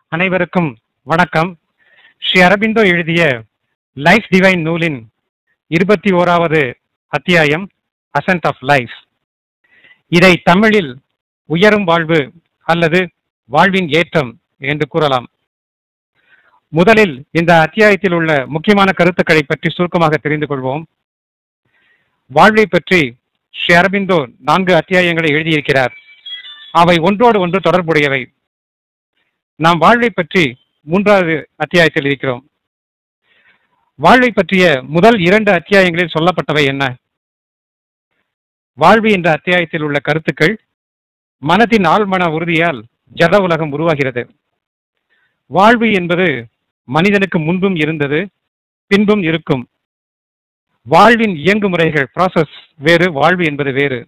அனைவருக்கும் வணக்கம் ஸ்ரீ அரபிந்தோ எழுதிய லைஃப் டிவைன் நூலின் இருபத்தி ஓராவது அத்தியாயம் அசன்ட் ஆஃப் லைஃப் இதை தமிழில் உயரும் வாழ்வு அல்லது வாழ்வின் ஏற்றம் என்று கூறலாம் முதலில் இந்த அத்தியாயத்தில் உள்ள முக்கியமான கருத்துக்களை பற்றி சுருக்கமாக தெரிந்து கொள்வோம் வாழ்வை பற்றி ஸ்ரீ அரபிந்தோ நான்கு அத்தியாயங்களை எழுதியிருக்கிறார் அவை ஒன்றோடு ஒன்று தொடர்புடையவை நாம் வாழ்வை பற்றி மூன்றாவது அத்தியாயத்தில் இருக்கிறோம் வாழ்வை பற்றிய முதல் இரண்டு அத்தியாயங்களில் சொல்லப்பட்டவை என்ன வாழ்வு என்ற அத்தியாயத்தில் உள்ள கருத்துக்கள் மனத்தின் ஆழ்மன உறுதியால் ஜட உலகம் உருவாகிறது வாழ்வு என்பது மனிதனுக்கு முன்பும் இருந்தது பின்பும் இருக்கும் வாழ்வின் இயங்கு முறைகள் ப்ராசஸ் வேறு வாழ்வு என்பது வேறு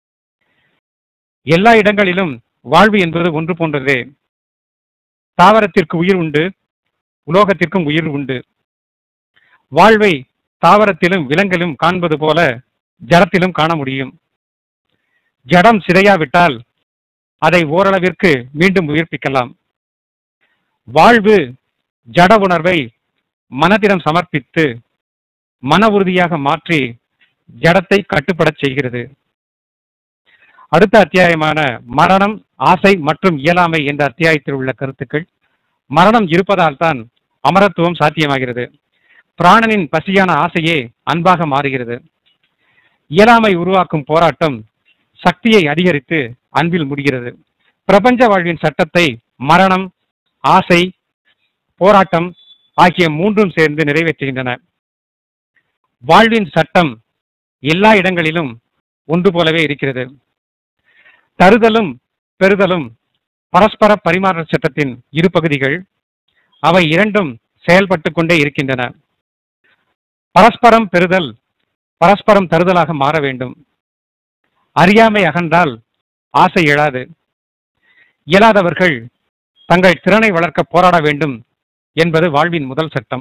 எல்லா இடங்களிலும் வாழ்வு என்பது ஒன்று போன்றதே தாவரத்திற்கு உயிர் உண்டு உலோகத்திற்கும் உயிர் உண்டு வாழ்வை தாவரத்திலும் விலங்கிலும் காண்பது போல ஜடத்திலும் காண முடியும் ஜடம் சிதையாவிட்டால் அதை ஓரளவிற்கு மீண்டும் உயிர்ப்பிக்கலாம் வாழ்வு ஜட உணர்வை மனதிடம் சமர்ப்பித்து மன உறுதியாக மாற்றி ஜடத்தை கட்டுப்படச் செய்கிறது அடுத்த அத்தியாயமான மரணம் ஆசை மற்றும் இயலாமை என்ற அத்தியாயத்தில் உள்ள கருத்துக்கள் மரணம் இருப்பதால் தான் அமரத்துவம் சாத்தியமாகிறது பிராணனின் பசியான ஆசையே அன்பாக மாறுகிறது இயலாமை உருவாக்கும் போராட்டம் சக்தியை அதிகரித்து அன்பில் முடிகிறது பிரபஞ்ச வாழ்வின் சட்டத்தை மரணம் ஆசை போராட்டம் ஆகிய மூன்றும் சேர்ந்து நிறைவேற்றுகின்றன வாழ்வின் சட்டம் எல்லா இடங்களிலும் ஒன்று போலவே இருக்கிறது தருதலும் பெறுதலும் பரஸ்பர பரிமாற்ற சட்டத்தின் இரு பகுதிகள் அவை இரண்டும் செயல்பட்டு கொண்டே இருக்கின்றன பரஸ்பரம் பெறுதல் பரஸ்பரம் தருதலாக மாற வேண்டும் அறியாமை அகன்றால் ஆசை எழாது இயலாதவர்கள் தங்கள் திறனை வளர்க்க போராட வேண்டும் என்பது வாழ்வின் முதல் சட்டம்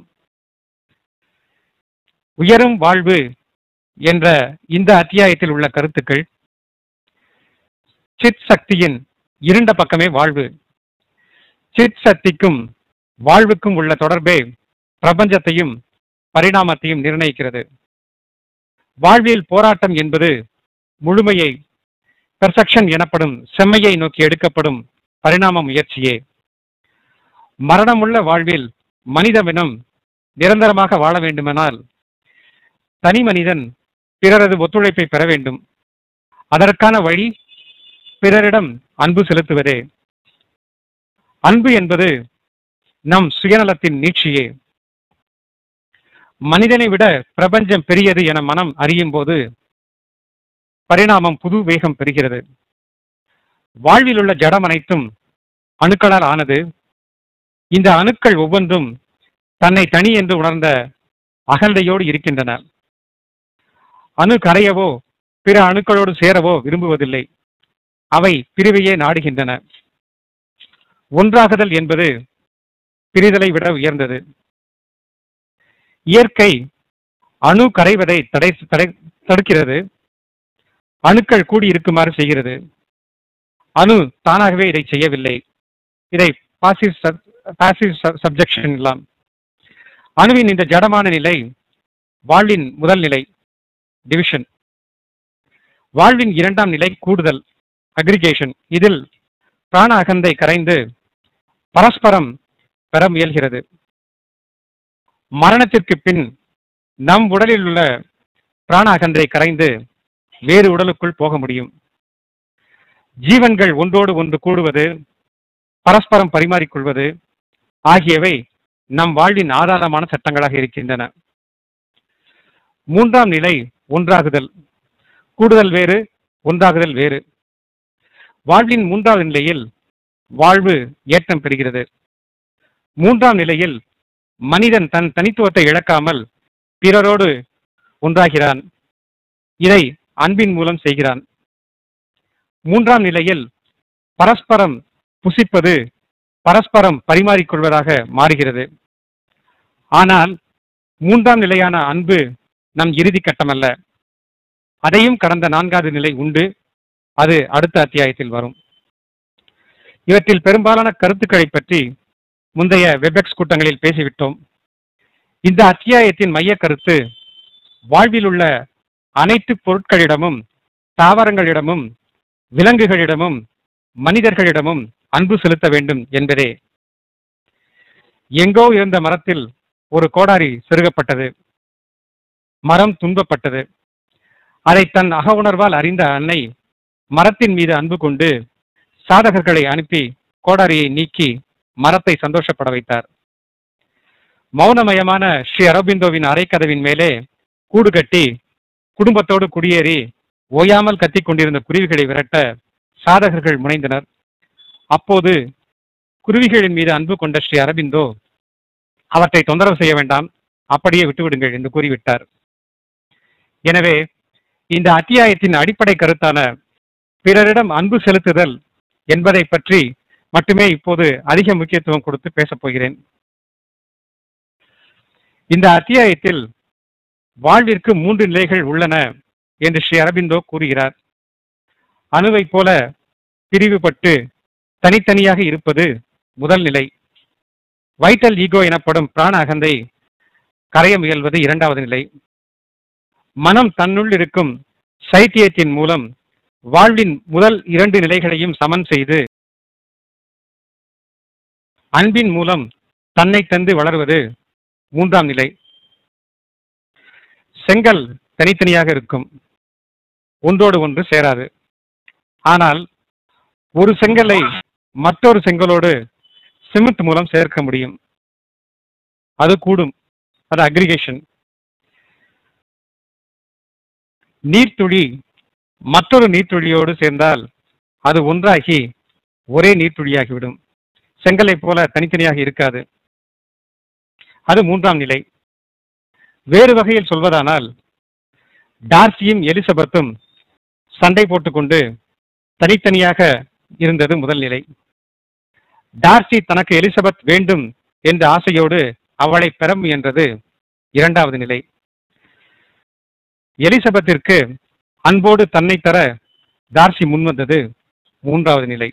உயரும் வாழ்வு என்ற இந்த அத்தியாயத்தில் உள்ள கருத்துக்கள் சித் சக்தியின் இருண்ட பக்கமே வாழ்வு சித் சக்திக்கும் வாழ்வுக்கும் உள்ள தொடர்பே பிரபஞ்சத்தையும் பரிணாமத்தையும் நிர்ணயிக்கிறது வாழ்வியல் போராட்டம் என்பது முழுமையை பெர்செப்ஷன் எனப்படும் செம்மையை நோக்கி எடுக்கப்படும் பரிணாம முயற்சியே மரணமுள்ள வாழ்வில் மனிதவினம் நிரந்தரமாக வாழ வேண்டுமானால் தனி மனிதன் பிறரது ஒத்துழைப்பை பெற வேண்டும் அதற்கான வழி பிறரிடம் அன்பு செலுத்துவதே அன்பு என்பது நம் சுயநலத்தின் நீட்சியே மனிதனை விட பிரபஞ்சம் பெரியது என மனம் அறியும் போது பரிணாமம் புது வேகம் பெறுகிறது வாழ்வில் உள்ள ஜடம் அனைத்தும் அணுக்களால் ஆனது இந்த அணுக்கள் ஒவ்வொன்றும் தன்னை தனி என்று உணர்ந்த அகந்தையோடு இருக்கின்றன அணு கரையவோ பிற அணுக்களோடு சேரவோ விரும்புவதில்லை அவை பிரிவையே நாடுகின்றன ஒன்றாகுதல் என்பது பிரிதலை விட உயர்ந்தது இயற்கை அணு கரைவதை தடை தடை தடுக்கிறது அணுக்கள் கூடியிருக்குமாறு செய்கிறது அணு தானாகவே இதை செய்யவில்லை இதை பாசிவ் பாசிவ் சப்ஜெக்ஷன் எல்லாம் அணுவின் இந்த ஜடமான நிலை வாழ்வின் முதல் நிலை டிவிஷன் வாழ்வின் இரண்டாம் நிலை கூடுதல் அக்ரிகேஷன் இதில் பிராண அகந்தை கரைந்து பரஸ்பரம் பெற முயல்கிறது மரணத்திற்கு பின் நம் உடலில் உள்ள பிராண அகந்தை கரைந்து வேறு உடலுக்குள் போக முடியும் ஜீவன்கள் ஒன்றோடு ஒன்று கூடுவது பரஸ்பரம் பரிமாறிக்கொள்வது ஆகியவை நம் வாழ்வின் ஆதாரமான சட்டங்களாக இருக்கின்றன மூன்றாம் நிலை ஒன்றாகுதல் கூடுதல் வேறு ஒன்றாகுதல் வேறு வாழ்வின் மூன்றாவது நிலையில் வாழ்வு ஏற்றம் பெறுகிறது மூன்றாம் நிலையில் மனிதன் தன் தனித்துவத்தை இழக்காமல் பிறரோடு ஒன்றாகிறான் இதை அன்பின் மூலம் செய்கிறான் மூன்றாம் நிலையில் பரஸ்பரம் புசிப்பது பரஸ்பரம் பரிமாறிக்கொள்வதாக மாறுகிறது ஆனால் மூன்றாம் நிலையான அன்பு நம் இறுதி கட்டமல்ல அதையும் கடந்த நான்காவது நிலை உண்டு அது அடுத்த அத்தியாயத்தில் வரும் இவற்றில் பெரும்பாலான கருத்துக்களை பற்றி முந்தைய வெபெக்ஸ் கூட்டங்களில் பேசிவிட்டோம் இந்த அத்தியாயத்தின் மைய கருத்து வாழ்வில் உள்ள அனைத்து பொருட்களிடமும் தாவரங்களிடமும் விலங்குகளிடமும் மனிதர்களிடமும் அன்பு செலுத்த வேண்டும் என்பதே எங்கோ இருந்த மரத்தில் ஒரு கோடாரி செருகப்பட்டது மரம் துன்பப்பட்டது அதை தன் அக உணர்வால் அறிந்த அன்னை மரத்தின் மீது அன்பு கொண்டு சாதகர்களை அனுப்பி கோடாரியை நீக்கி மரத்தை சந்தோஷப்பட வைத்தார் மௌனமயமான ஸ்ரீ அரபிந்தோவின் அரைக்கதவின் மேலே கூடு கட்டி குடும்பத்தோடு குடியேறி ஓயாமல் கத்திக் கொண்டிருந்த குருவிகளை விரட்ட சாதகர்கள் முனைந்தனர் அப்போது குருவிகளின் மீது அன்பு கொண்ட ஸ்ரீ அரபிந்தோ அவற்றை தொந்தரவு செய்ய வேண்டாம் அப்படியே விட்டுவிடுங்கள் என்று கூறிவிட்டார் எனவே இந்த அத்தியாயத்தின் அடிப்படை கருத்தான பிறரிடம் அன்பு செலுத்துதல் என்பதை பற்றி மட்டுமே இப்போது அதிக முக்கியத்துவம் கொடுத்து பேசப் போகிறேன் இந்த அத்தியாயத்தில் வாழ்விற்கு மூன்று நிலைகள் உள்ளன என்று ஸ்ரீ அரபிந்தோ கூறுகிறார் அணுவைப் போல பிரிவுபட்டு தனித்தனியாக இருப்பது முதல் நிலை வைட்டல் ஈகோ எனப்படும் பிராண அகந்தை கரைய முயல்வது இரண்டாவது நிலை மனம் தன்னுள் இருக்கும் சைத்தியத்தின் மூலம் வாழ்வின் முதல் இரண்டு நிலைகளையும் சமன் செய்து அன்பின் மூலம் தன்னை தந்து வளர்வது மூன்றாம் நிலை செங்கல் தனித்தனியாக இருக்கும் ஒன்றோடு ஒன்று சேராது ஆனால் ஒரு செங்கலை மற்றொரு செங்கலோடு சிமெண்ட் மூலம் சேர்க்க முடியும் அது கூடும் அது அக்ரிகேஷன் நீர்த்துளி மற்றொரு நீர்த்துளியோடு சேர்ந்தால் அது ஒன்றாகி ஒரே நீர்த்துளியாகிவிடும் செங்கலை போல தனித்தனியாக இருக்காது அது மூன்றாம் நிலை வேறு வகையில் சொல்வதானால் டார்சியும் எலிசபெத்தும் சண்டை போட்டுக்கொண்டு தனித்தனியாக இருந்தது முதல் நிலை டார்சி தனக்கு எலிசபெத் வேண்டும் என்ற ஆசையோடு அவளை பெற முயன்றது இரண்டாவது நிலை எலிசபெத்திற்கு அன்போடு தன்னை தர டார்சி முன்வந்தது மூன்றாவது நிலை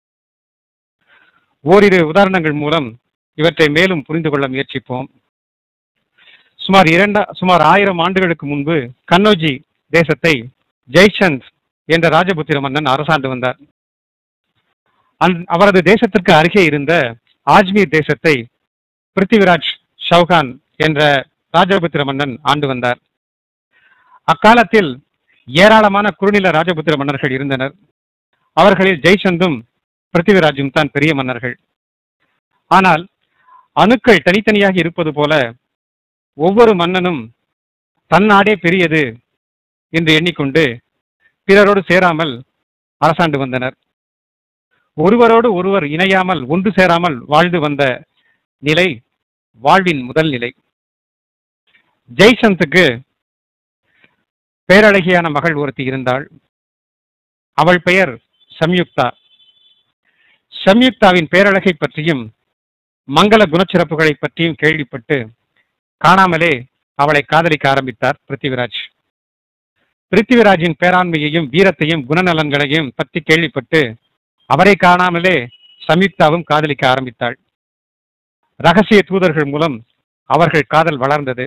ஓரிரு உதாரணங்கள் மூலம் இவற்றை மேலும் புரிந்து கொள்ள முயற்சிப்போம் சுமார் இரண்டா சுமார் ஆயிரம் ஆண்டுகளுக்கு முன்பு கன்னோஜி தேசத்தை ஜெய்சந்த் என்ற ராஜபுத்திர மன்னன் அரசாண்டு வந்தார் அந்- அவரது தேசத்திற்கு அருகே இருந்த ஆஜ்மீர் தேசத்தை பிருத்திவிராஜ் சௌகான் என்ற ராஜபுத்திர மன்னன் ஆண்டு வந்தார் அக்காலத்தில் ஏராளமான குறுநில ராஜபுத்திர மன்னர்கள் இருந்தனர் அவர்களில் ஜெய்சந்தும் பிருத்திவிராஜும் தான் பெரிய மன்னர்கள் ஆனால் அணுக்கள் தனித்தனியாக இருப்பது போல ஒவ்வொரு மன்னனும் தன் நாடே பெரியது என்று எண்ணிக்கொண்டு பிறரோடு சேராமல் அரசாண்டு வந்தனர் ஒருவரோடு ஒருவர் இணையாமல் ஒன்று சேராமல் வாழ்ந்து வந்த நிலை வாழ்வின் முதல் நிலை ஜெய்சந்துக்கு பேரழகியான மகள் ஒருத்தி இருந்தாள் அவள் பெயர் சம்யுக்தா சம்யுக்தாவின் பேரழகை பற்றியும் மங்கள குணச்சிறப்புகளை பற்றியும் கேள்விப்பட்டு காணாமலே அவளை காதலிக்க ஆரம்பித்தார் பிருத்திவிராஜ் பிருத்திவிராஜின் பேராண்மையையும் வீரத்தையும் குணநலன்களையும் பற்றி கேள்விப்பட்டு அவரை காணாமலே சம்யுக்தாவும் காதலிக்க ஆரம்பித்தாள் ரகசிய தூதர்கள் மூலம் அவர்கள் காதல் வளர்ந்தது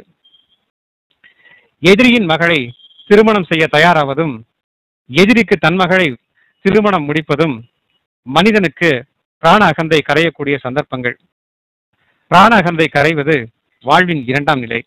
எதிரியின் மகளை திருமணம் செய்ய தயாராவதும் எதிரிக்கு தன் மகளை திருமணம் முடிப்பதும் மனிதனுக்கு பிராண அகந்தை கரையக்கூடிய சந்தர்ப்பங்கள் பிராண அகந்தை கரைவது வாழ்வின் இரண்டாம் நிலை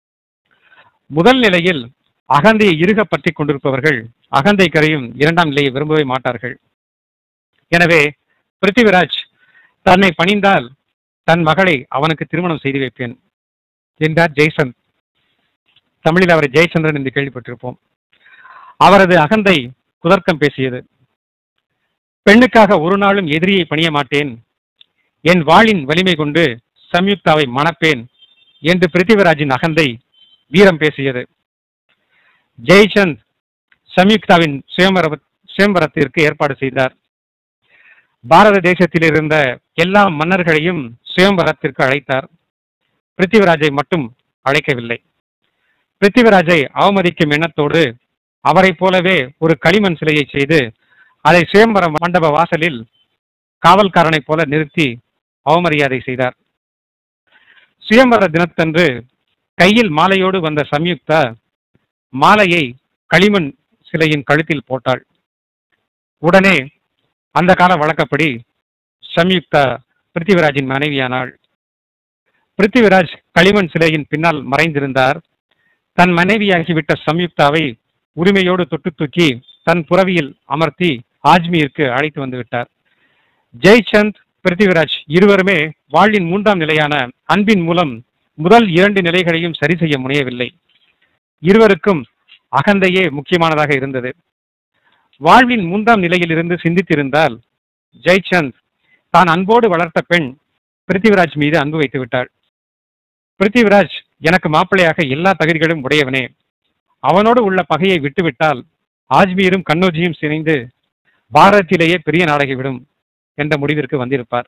முதல் நிலையில் அகந்தையை இறுக பற்றி கொண்டிருப்பவர்கள் அகந்தை கரையும் இரண்டாம் நிலையை விரும்பவே மாட்டார்கள் எனவே பிருத்திவிராஜ் தன்னை பணிந்தால் தன் மகளை அவனுக்கு திருமணம் செய்து வைப்பேன் என்றார் ஜெய்சந்த் தமிழில் அவரை ஜெயச்சந்திரன் என்று கேள்விப்பட்டிருப்போம் அவரது அகந்தை குதர்க்கம் பேசியது பெண்ணுக்காக ஒரு நாளும் எதிரியை பணிய மாட்டேன் என் வாளின் வலிமை கொண்டு சம்யுக்தாவை மணப்பேன் என்று பிருத்திவிராஜின் அகந்தை வீரம் பேசியது ஜெய்சந்த் சம்யுக்தாவின் சுயம்பர சுயம்பரத்திற்கு ஏற்பாடு செய்தார் பாரத தேசத்தில் இருந்த எல்லா மன்னர்களையும் சுயம்பரத்திற்கு அழைத்தார் பிருத்திவிராஜை மட்டும் அழைக்கவில்லை பிருத்திவிராஜை அவமதிக்கும் எண்ணத்தோடு அவரைப் போலவே ஒரு களிமண் சிலையை செய்து அதை சுயம்பர மண்டப வாசலில் காவல்காரனைப் போல நிறுத்தி அவமரியாதை செய்தார் சுயம்பர தினத்தன்று கையில் மாலையோடு வந்த சம்யுக்தா மாலையை களிமண் சிலையின் கழுத்தில் போட்டாள் உடனே அந்த கால வழக்கப்படி சம்யுக்தா பிருத்திவிராஜின் மனைவியானாள் பிருத்திவிராஜ் களிமண் சிலையின் பின்னால் மறைந்திருந்தார் தன் மனைவியாகிவிட்ட சம்யுக்தாவை உரிமையோடு தொட்டு தூக்கி தன் புறவியில் அமர்த்தி ஆஜ்மீருக்கு அழைத்து வந்து விட்டார் ஜெய்சந்த் பிருத்திவிராஜ் இருவருமே வாழ்வின் மூன்றாம் நிலையான அன்பின் மூலம் முதல் இரண்டு நிலைகளையும் சரி செய்ய முனையவில்லை இருவருக்கும் அகந்தையே முக்கியமானதாக இருந்தது வாழ்வின் மூன்றாம் நிலையிலிருந்து சிந்தித்திருந்தால் ஜெய்சந்த் தான் அன்போடு வளர்த்த பெண் பிருத்திவிராஜ் மீது அன்பு வைத்து விட்டாள் பிருத்திவிராஜ் எனக்கு மாப்பிள்ளையாக எல்லா தகுதிகளும் உடையவனே அவனோடு உள்ள பகையை விட்டுவிட்டால் ஆஜ்மீரும் கண்ணோஜியும் சிணைந்து பாரதத்திலேயே பெரிய நாடகிவிடும் என்ற முடிவிற்கு வந்திருப்பார்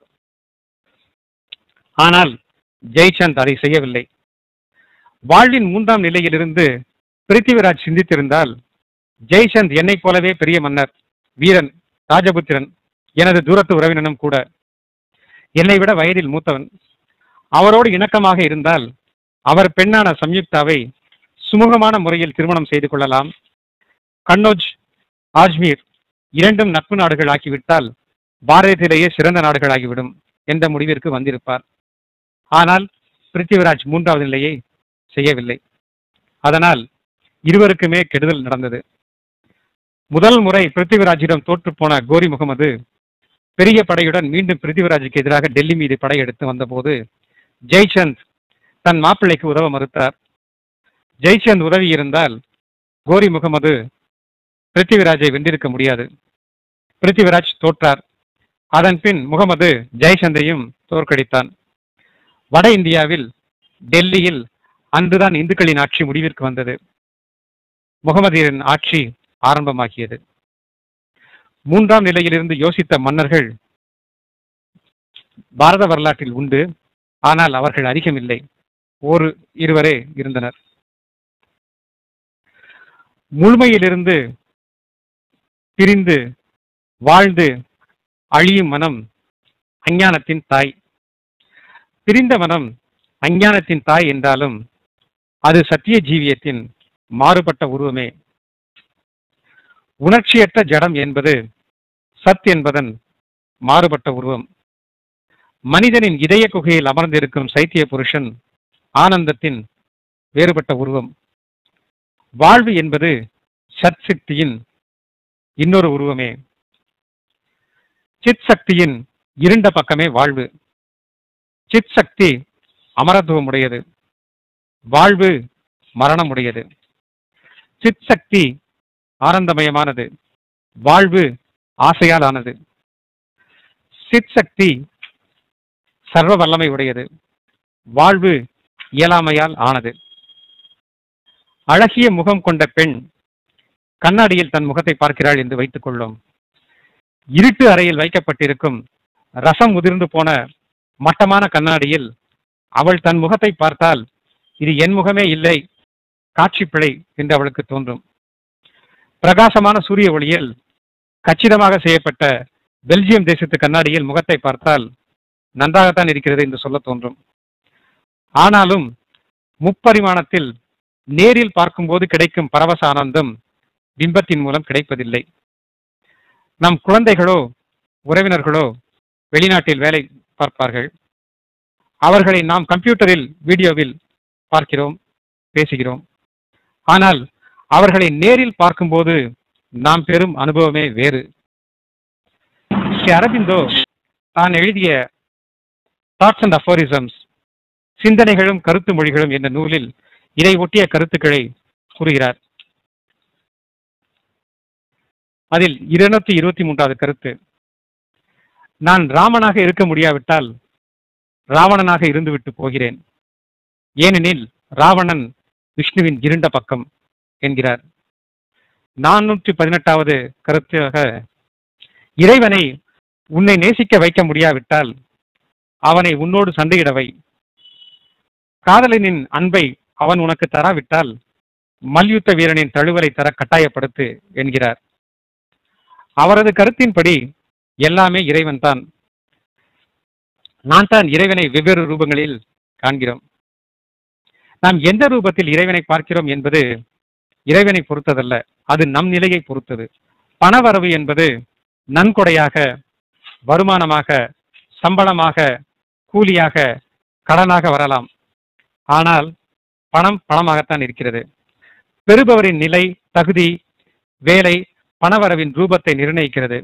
ஆனால் ஜெய்சந்த் அதை செய்யவில்லை வாழ்வின் மூன்றாம் நிலையிலிருந்து பிருத்திவிராஜ் சிந்தித்திருந்தால் ஜெய்சந்த் என்னைப் போலவே பெரிய மன்னர் வீரன் ராஜபுத்திரன் எனது தூரத்து உறவினனும் கூட என்னை விட வயதில் மூத்தவன் அவரோடு இணக்கமாக இருந்தால் அவர் பெண்ணான சம்யுக்தாவை சுமூகமான முறையில் திருமணம் செய்து கொள்ளலாம் கன்னோஜ் ஆஜ்மீர் இரண்டும் நட்பு நாடுகள் ஆக்கிவிட்டால் பாரதத்திலேயே சிறந்த நாடுகளாகிவிடும் என்ற முடிவிற்கு வந்திருப்பார் ஆனால் பிருத்திவிராஜ் மூன்றாவது நிலையை செய்யவில்லை அதனால் இருவருக்குமே கெடுதல் நடந்தது முதல் முறை பிருத்திவிராஜிடம் தோற்றுப்போன கோரி முகமது பெரிய படையுடன் மீண்டும் பிருத்திவிராஜுக்கு எதிராக டெல்லி மீது படையெடுத்து வந்தபோது ஜெய்சந்த் தன் மாப்பிள்ளைக்கு உதவ மறுத்தார் ஜெய்சந்த் உதவி இருந்தால் கோரி முகமது பிருத்திவிராஜை வென்றிருக்க முடியாது பிருத்திவிராஜ் தோற்றார் அதன் பின் முகமது ஜெய்சந்தையும் தோற்கடித்தான் வட இந்தியாவில் டெல்லியில் அன்றுதான் இந்துக்களின் ஆட்சி முடிவிற்கு வந்தது முகமதியரின் ஆட்சி ஆரம்பமாகியது மூன்றாம் நிலையிலிருந்து யோசித்த மன்னர்கள் பாரத வரலாற்றில் உண்டு ஆனால் அவர்கள் அதிகமில்லை ஒரு இருவரே இருந்தனர் முழுமையிலிருந்து பிரிந்து வாழ்ந்து அழியும் மனம் அஞ்ஞானத்தின் தாய் பிரிந்த மனம் அஞ்ஞானத்தின் தாய் என்றாலும் அது சத்திய ஜீவியத்தின் மாறுபட்ட உருவமே உணர்ச்சியற்ற ஜடம் என்பது சத் என்பதன் மாறுபட்ட உருவம் மனிதனின் இதய குகையில் அமர்ந்திருக்கும் சைத்திய புருஷன் ஆனந்தத்தின் வேறுபட்ட உருவம் வாழ்வு என்பது சத் சக்தியின் இன்னொரு உருவமே சித் சக்தியின் இருண்ட பக்கமே வாழ்வு சித் சக்தி அமரத்துவம் உடையது வாழ்வு மரணம் உடையது சித் சக்தி ஆனந்தமயமானது வாழ்வு ஆசையால் ஆனது சித் சக்தி சர்வ வல்லமை உடையது வாழ்வு இயலாமையால் ஆனது அழகிய முகம் கொண்ட பெண் கண்ணாடியில் தன் முகத்தை பார்க்கிறாள் என்று வைத்துக் கொள்ளும் இருட்டு அறையில் வைக்கப்பட்டிருக்கும் ரசம் உதிர்ந்து போன மட்டமான கண்ணாடியில் அவள் தன் முகத்தை பார்த்தால் இது என் முகமே இல்லை காட்சி பிழை என்று அவளுக்கு தோன்றும் பிரகாசமான சூரிய ஒளியில் கச்சிதமாக செய்யப்பட்ட பெல்ஜியம் தேசத்து கண்ணாடியில் முகத்தை பார்த்தால் நன்றாகத்தான் இருக்கிறது என்று சொல்ல தோன்றும் ஆனாலும் முப்பரிமாணத்தில் நேரில் பார்க்கும்போது கிடைக்கும் பரவச ஆனந்தம் பிம்பத்தின் மூலம் கிடைப்பதில்லை நம் குழந்தைகளோ உறவினர்களோ வெளிநாட்டில் வேலை பார்ப்பார்கள் அவர்களை நாம் கம்ப்யூட்டரில் வீடியோவில் பார்க்கிறோம் பேசுகிறோம் ஆனால் அவர்களை நேரில் பார்க்கும்போது நாம் பெறும் அனுபவமே வேறு ஸ்ரீ அரபிந்தோ தான் எழுதிய தாட்ஸ் அண்ட் அஃபோரிசம்ஸ் சிந்தனைகளும் கருத்து மொழிகளும் என்ற நூலில் இதை ஒட்டிய கருத்துக்களை கூறுகிறார் அதில் இருநூத்தி இருபத்தி மூன்றாவது கருத்து நான் ராமனாக இருக்க முடியாவிட்டால் ராவணனாக இருந்துவிட்டு போகிறேன் ஏனெனில் ராவணன் விஷ்ணுவின் இருண்ட பக்கம் என்கிறார் நானூற்றி பதினெட்டாவது கருத்தாக இறைவனை உன்னை நேசிக்க வைக்க முடியாவிட்டால் அவனை உன்னோடு சண்டையிடவை காதலனின் அன்பை அவன் உனக்கு தராவிட்டால் மல்யுத்த வீரனின் தழுவலை தர கட்டாயப்படுத்து என்கிறார் அவரது கருத்தின்படி எல்லாமே இறைவன்தான் நான் தான் இறைவனை வெவ்வேறு ரூபங்களில் காண்கிறோம் நாம் எந்த ரூபத்தில் இறைவனை பார்க்கிறோம் என்பது இறைவனை பொறுத்ததல்ல அது நம் நிலையை பொறுத்தது பணவரவு என்பது நன்கொடையாக வருமானமாக சம்பளமாக கூலியாக கடனாக வரலாம் ஆனால் பணம் பணமாகத்தான் இருக்கிறது பெறுபவரின் நிலை தகுதி வேலை பணவரவின் ரூபத்தை நிர்ணயிக்கிறது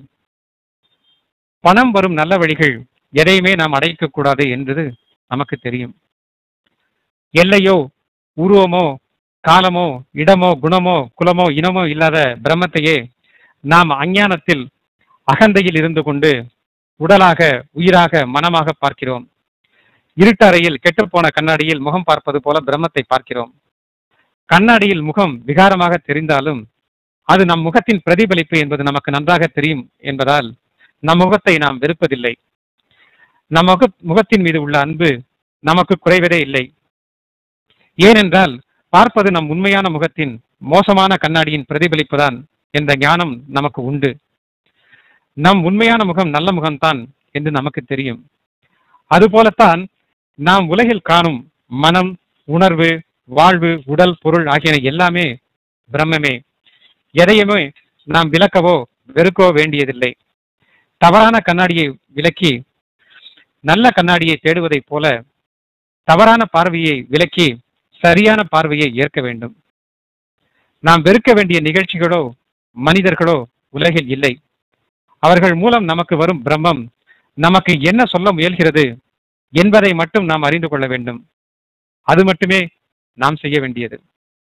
பணம் வரும் நல்ல வழிகள் எதையுமே நாம் அடைக்கக் கூடாது என்பது நமக்கு தெரியும் எல்லையோ உருவமோ காலமோ இடமோ குணமோ குலமோ இனமோ இல்லாத பிரம்மத்தையே நாம் அஞ்ஞானத்தில் அகந்தையில் இருந்து கொண்டு உடலாக உயிராக மனமாக பார்க்கிறோம் இருட்டறையில் கெட்டுப்போன கண்ணாடியில் முகம் பார்ப்பது போல பிரம்மத்தை பார்க்கிறோம் கண்ணாடியில் முகம் விகாரமாக தெரிந்தாலும் அது நம் முகத்தின் பிரதிபலிப்பு என்பது நமக்கு நன்றாக தெரியும் என்பதால் நம் முகத்தை நாம் வெறுப்பதில்லை நம் முக முகத்தின் மீது உள்ள அன்பு நமக்கு குறைவதே இல்லை ஏனென்றால் பார்ப்பது நம் உண்மையான முகத்தின் மோசமான கண்ணாடியின் பிரதிபலிப்புதான் என்ற ஞானம் நமக்கு உண்டு நம் உண்மையான முகம் நல்ல முகம்தான் என்று நமக்கு தெரியும் அதுபோலத்தான் நாம் உலகில் காணும் மனம் உணர்வு வாழ்வு உடல் பொருள் ஆகியன எல்லாமே பிரம்மமே எதையுமே நாம் விளக்கவோ வெறுக்கவோ வேண்டியதில்லை தவறான கண்ணாடியை விலக்கி நல்ல கண்ணாடியை தேடுவதைப் போல தவறான பார்வையை விலக்கி சரியான பார்வையை ஏற்க வேண்டும் நாம் வெறுக்க வேண்டிய நிகழ்ச்சிகளோ மனிதர்களோ உலகில் இல்லை அவர்கள் மூலம் நமக்கு வரும் பிரம்மம் நமக்கு என்ன சொல்ல முயல்கிறது என்பதை மட்டும் நாம் அறிந்து கொள்ள வேண்டும் அது மட்டுமே நாம் செய்ய வேண்டியது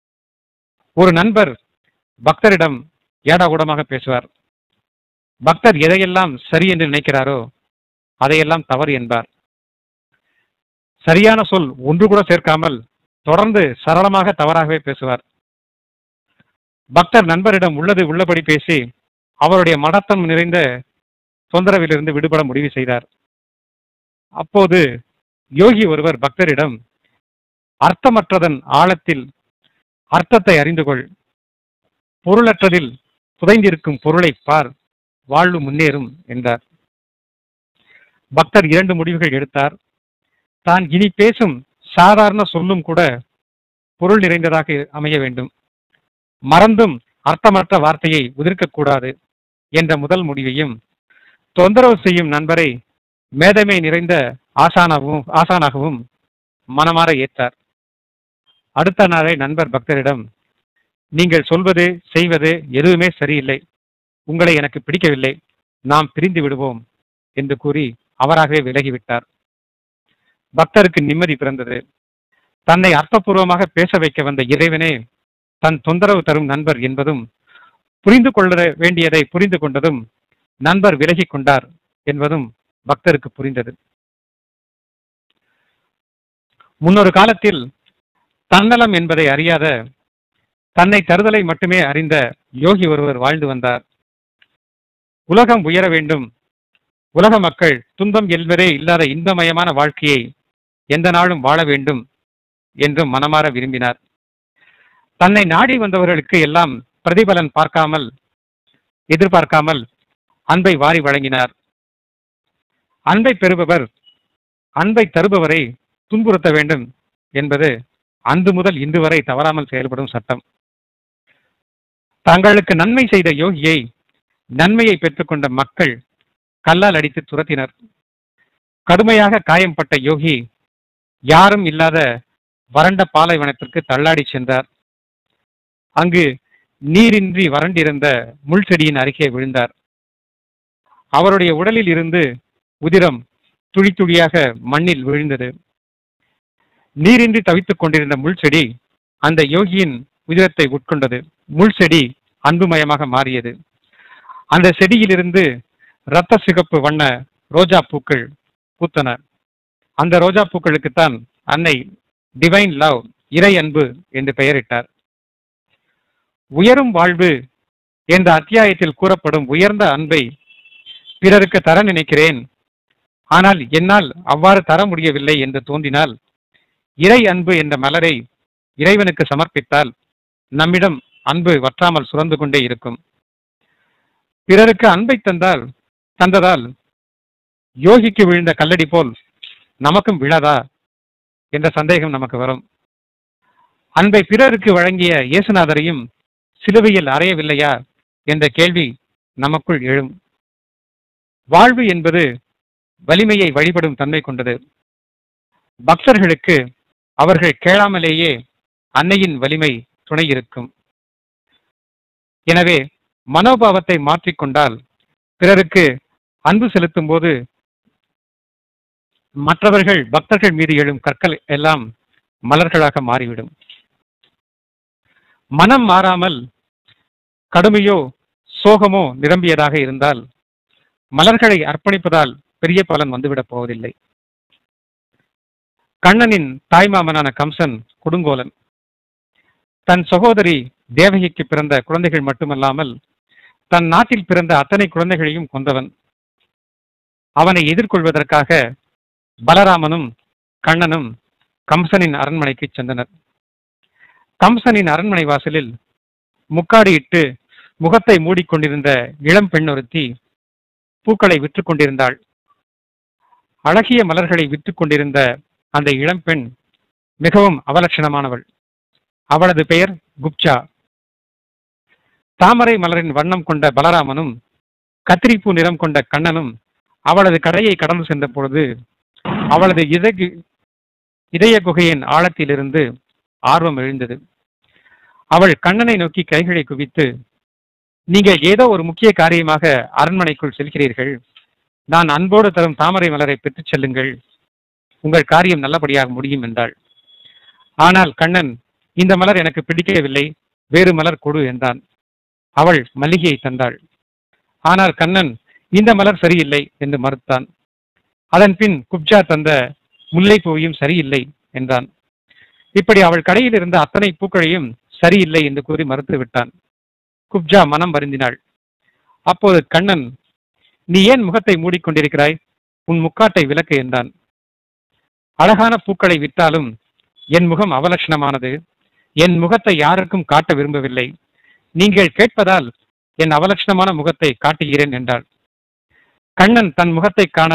ஒரு நண்பர் பக்தரிடம் ஏடாகூடமாக பேசுவார் பக்தர் எதையெல்லாம் சரி என்று நினைக்கிறாரோ அதையெல்லாம் தவறு என்பார் சரியான சொல் ஒன்று கூட சேர்க்காமல் தொடர்ந்து சரளமாக தவறாகவே பேசுவார் பக்தர் நண்பரிடம் உள்ளது உள்ளபடி பேசி அவருடைய மடத்தம் நிறைந்த தொந்தரவிலிருந்து விடுபட முடிவு செய்தார் அப்போது யோகி ஒருவர் பக்தரிடம் அர்த்தமற்றதன் ஆழத்தில் அர்த்தத்தை அறிந்து கொள் பொருளற்றதில் புதைந்திருக்கும் பொருளை பார் வாழ்வு முன்னேறும் என்றார் பக்தர் இரண்டு முடிவுகள் எடுத்தார் தான் இனி பேசும் சாதாரண சொல்லும் கூட பொருள் நிறைந்ததாக அமைய வேண்டும் மறந்தும் அர்த்தமற்ற வார்த்தையை உதிர்க்கக்கூடாது என்ற முதல் முடிவையும் தொந்தரவு செய்யும் நண்பரை மேதமை நிறைந்த ஆசானாகவும் ஆசானாகவும் மனமாற ஏற்றார் அடுத்த நாளை நண்பர் பக்தரிடம் நீங்கள் சொல்வது செய்வது எதுவுமே சரியில்லை உங்களை எனக்கு பிடிக்கவில்லை நாம் பிரிந்து விடுவோம் என்று கூறி அவராகவே விலகிவிட்டார் பக்தருக்கு நிம்மதி பிறந்தது தன்னை அர்த்தபூர்வமாக பேச வைக்க வந்த இறைவனே தன் தொந்தரவு தரும் நண்பர் என்பதும் புரிந்து கொள்ள வேண்டியதை புரிந்து கொண்டதும் நண்பர் விலகிக் கொண்டார் என்பதும் பக்தருக்கு புரிந்தது முன்னொரு காலத்தில் தன்னலம் என்பதை அறியாத தன்னை தருதலை மட்டுமே அறிந்த யோகி ஒருவர் வாழ்ந்து வந்தார் உலகம் உயர வேண்டும் உலக மக்கள் துன்பம் என்பதே இல்லாத இன்பமயமான வாழ்க்கையை எந்த நாளும் வாழ வேண்டும் என்றும் மனமாற விரும்பினார் தன்னை நாடி வந்தவர்களுக்கு எல்லாம் பிரதிபலன் பார்க்காமல் எதிர்பார்க்காமல் அன்பை வாரி வழங்கினார் அன்பை பெறுபவர் அன்பை தருபவரை துன்புறுத்த வேண்டும் என்பது அன்று முதல் இன்று வரை தவறாமல் செயல்படும் சட்டம் தங்களுக்கு நன்மை செய்த யோகியை நன்மையை பெற்றுக்கொண்ட மக்கள் கல்லால் அடித்து துரத்தினர் கடுமையாக காயம்பட்ட யோகி யாரும் இல்லாத வறண்ட பாலைவனத்திற்கு தள்ளாடி சென்றார் அங்கு நீரின்றி வறண்டிருந்த முள் செடியின் அருகே விழுந்தார் அவருடைய உடலில் இருந்து உதிரம் துளி துளியாக மண்ணில் விழுந்தது நீரின்றி தவித்துக் கொண்டிருந்த முள் செடி அந்த யோகியின் உதிரத்தை உட்கொண்டது முள் செடி அன்புமயமாக மாறியது அந்த செடியிலிருந்து இரத்த சிகப்பு வண்ண ரோஜா பூக்கள் பூத்தன அந்த ரோஜா பூக்களுக்குத்தான் அன்னை டிவைன் லவ் இறை அன்பு என்று பெயரிட்டார் உயரும் வாழ்வு என்ற அத்தியாயத்தில் கூறப்படும் உயர்ந்த அன்பை பிறருக்கு தர நினைக்கிறேன் ஆனால் என்னால் அவ்வாறு தர முடியவில்லை என்று தோன்றினால் இறை அன்பு என்ற மலரை இறைவனுக்கு சமர்ப்பித்தால் நம்மிடம் அன்பு வற்றாமல் சுரந்து கொண்டே இருக்கும் பிறருக்கு அன்பை தந்தால் தந்ததால் யோகிக்கு விழுந்த கல்லடி போல் நமக்கும் விழாதா என்ற சந்தேகம் நமக்கு வரும் அன்பை பிறருக்கு வழங்கிய இயேசுநாதரையும் சிலுவையில் அறையவில்லையா என்ற கேள்வி நமக்குள் எழும் வாழ்வு என்பது வலிமையை வழிபடும் தன்மை கொண்டது பக்தர்களுக்கு அவர்கள் கேளாமலேயே அன்னையின் வலிமை துணை இருக்கும் எனவே மனோபாவத்தை மாற்றிக்கொண்டால் பிறருக்கு அன்பு செலுத்தும் போது மற்றவர்கள் பக்தர்கள் மீது எழும் கற்கள் எல்லாம் மலர்களாக மாறிவிடும் மனம் மாறாமல் கடுமையோ சோகமோ நிரம்பியதாக இருந்தால் மலர்களை அர்ப்பணிப்பதால் பெரிய பலன் வந்துவிடப் போவதில்லை கண்ணனின் தாய்மாமனான கம்சன் கொடுங்கோலன் தன் சகோதரி தேவகிக்கு பிறந்த குழந்தைகள் மட்டுமல்லாமல் தன் நாட்டில் பிறந்த அத்தனை குழந்தைகளையும் கொண்டவன் அவனை எதிர்கொள்வதற்காக பலராமனும் கண்ணனும் கம்சனின் அரண்மனைக்கு சென்றனர் கம்சனின் அரண்மனை வாசலில் முக்காடியிட்டு முகத்தை மூடிக்கொண்டிருந்த இளம் பெண் ஒருத்தி பூக்களை விற்று கொண்டிருந்தாள் அழகிய மலர்களை விற்று கொண்டிருந்த அந்த இளம்பெண் மிகவும் அவலட்சணமானவள் அவளது பெயர் குப்சா தாமரை மலரின் வண்ணம் கொண்ட பலராமனும் கத்திரிப்பூ நிறம் கொண்ட கண்ணனும் அவளது கடையை கடந்து சென்ற பொழுது அவளது இதகு இதய குகையின் ஆழத்திலிருந்து ஆர்வம் எழுந்தது அவள் கண்ணனை நோக்கி கைகளை குவித்து நீங்கள் ஏதோ ஒரு முக்கிய காரியமாக அரண்மனைக்குள் செல்கிறீர்கள் நான் அன்போடு தரும் தாமரை மலரை பெற்றுச் செல்லுங்கள் உங்கள் காரியம் நல்லபடியாக முடியும் என்றாள் ஆனால் கண்ணன் இந்த மலர் எனக்கு பிடிக்கவில்லை வேறு மலர் கொடு என்றான் அவள் மல்லிகையை தந்தாள் ஆனால் கண்ணன் இந்த மலர் சரியில்லை என்று மறுத்தான் அதன் பின் குப்ஜா தந்த முல்லைப்பூவையும் சரியில்லை என்றான் இப்படி அவள் கடையில் இருந்த அத்தனை பூக்களையும் சரியில்லை என்று கூறி மறுத்து விட்டான் குப்ஜா மனம் வருந்தினாள் அப்போது கண்ணன் நீ ஏன் முகத்தை மூடிக்கொண்டிருக்கிறாய் உன் முக்காட்டை விலக்கு என்றான் அழகான பூக்களை விற்றாலும் என் முகம் அவலட்சணமானது என் முகத்தை யாருக்கும் காட்ட விரும்பவில்லை நீங்கள் கேட்பதால் என் அவலட்சணமான முகத்தை காட்டுகிறேன் என்றாள் கண்ணன் தன் முகத்தை காண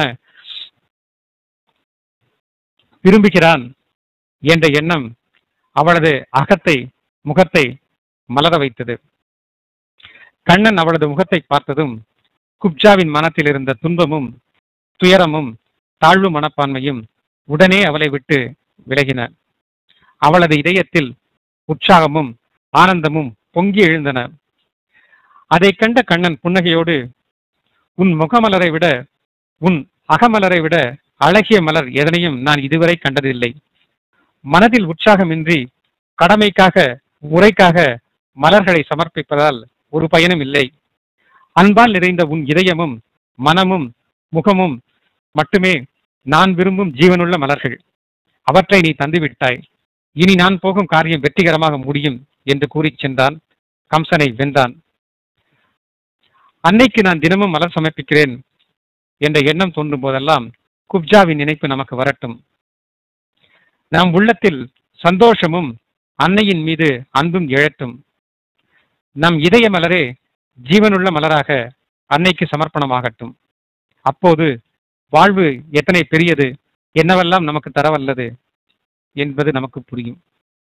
விரும்புகிறான் என்ற எண்ணம் அவளது அகத்தை முகத்தை மலர வைத்தது கண்ணன் அவளது முகத்தை பார்த்ததும் குப்ஜாவின் மனத்தில் இருந்த துன்பமும் துயரமும் தாழ்வு மனப்பான்மையும் உடனே அவளை விட்டு விலகின அவளது இதயத்தில் உற்சாகமும் ஆனந்தமும் பொங்கி எழுந்தன அதை கண்ட கண்ணன் புன்னகையோடு உன் முகமலரை விட உன் அகமலரை விட அழகிய மலர் எதனையும் நான் இதுவரை கண்டதில்லை மனதில் உற்சாகமின்றி கடமைக்காக முறைக்காக மலர்களை சமர்ப்பிப்பதால் ஒரு பயனும் இல்லை அன்பால் நிறைந்த உன் இதயமும் மனமும் முகமும் மட்டுமே நான் விரும்பும் ஜீவனுள்ள மலர்கள் அவற்றை நீ தந்துவிட்டாய் இனி நான் போகும் காரியம் வெற்றிகரமாக முடியும் என்று கூறிச் சென்றான் கம்சனை வென்றான் அன்னைக்கு நான் தினமும் மலர் சமர்ப்பிக்கிறேன் என்ற எண்ணம் தோன்றும் போதெல்லாம் குப்ஜாவின் நினைப்பு நமக்கு வரட்டும் நம் உள்ளத்தில் சந்தோஷமும் அன்னையின் மீது அன்பும் எழட்டும் நம் இதய மலரே ஜீவனுள்ள மலராக அன்னைக்கு சமர்ப்பணமாகட்டும் அப்போது வாழ்வு எத்தனை பெரியது என்னவெல்லாம் நமக்கு தரவல்லது என்பது நமக்கு புரியும்